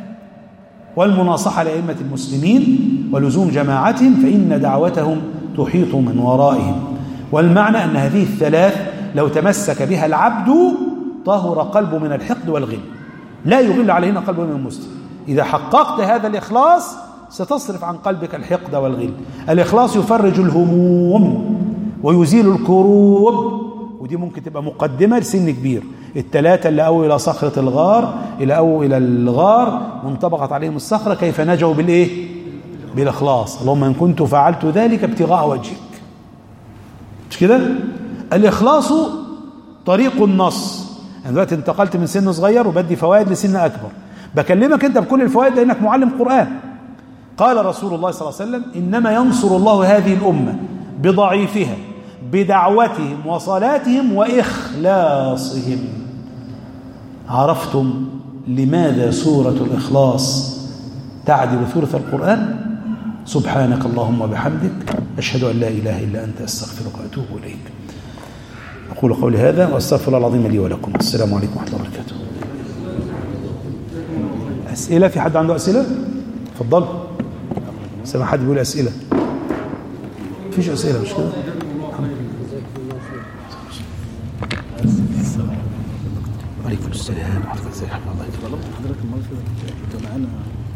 Speaker 1: والمناصحة لأئمة المسلمين ولزوم جماعتهم فإن دعوتهم تحيط من ورائهم والمعنى أن هذه الثلاث لو تمسك بها العبد طهر قلبه من الحقد والغل لا يغل عليهن قلب من المسلم إذا حققت هذا الإخلاص ستصرف عن قلبك الحقد والغل الإخلاص يفرج الهموم ويزيل الكروب ودي ممكن تبقى مقدمة لسن كبير الثلاثة اللي أووا إلى صخرة الغار إلى أووا إلى الغار وانطبقت عليهم الصخرة كيف نجوا بالإيه بالإخلاص اللهم إن كنت فعلت ذلك ابتغاء وجهك مش كده الإخلاص طريق النص أنا دلوقتي انتقلت من سن صغير وبدي فوائد لسن أكبر بكلمك أنت بكل الفوائد لأنك معلم قرآن قال رسول الله صلى الله عليه وسلم إنما ينصر الله هذه الأمة بضعيفها بدعوتهم وصلاتهم وإخلاصهم عرفتم لماذا سورة الإخلاص تعدل ثلث القرآن سبحانك اللهم وبحمدك أشهد أن لا إله إلا أنت أستغفرك وأتوب إليك أقول قولي هذا وأستغفر الله العظيم لي ولكم السلام عليكم ورحمة الله وبركاته أسئلة في حد عنده أسئلة تفضل سمع حد بيقول أسئلة مفيش أسئلة مش كده وعليكم السلام ورحمة الله وبركاته
Speaker 2: حضرتك المرة كنت معانا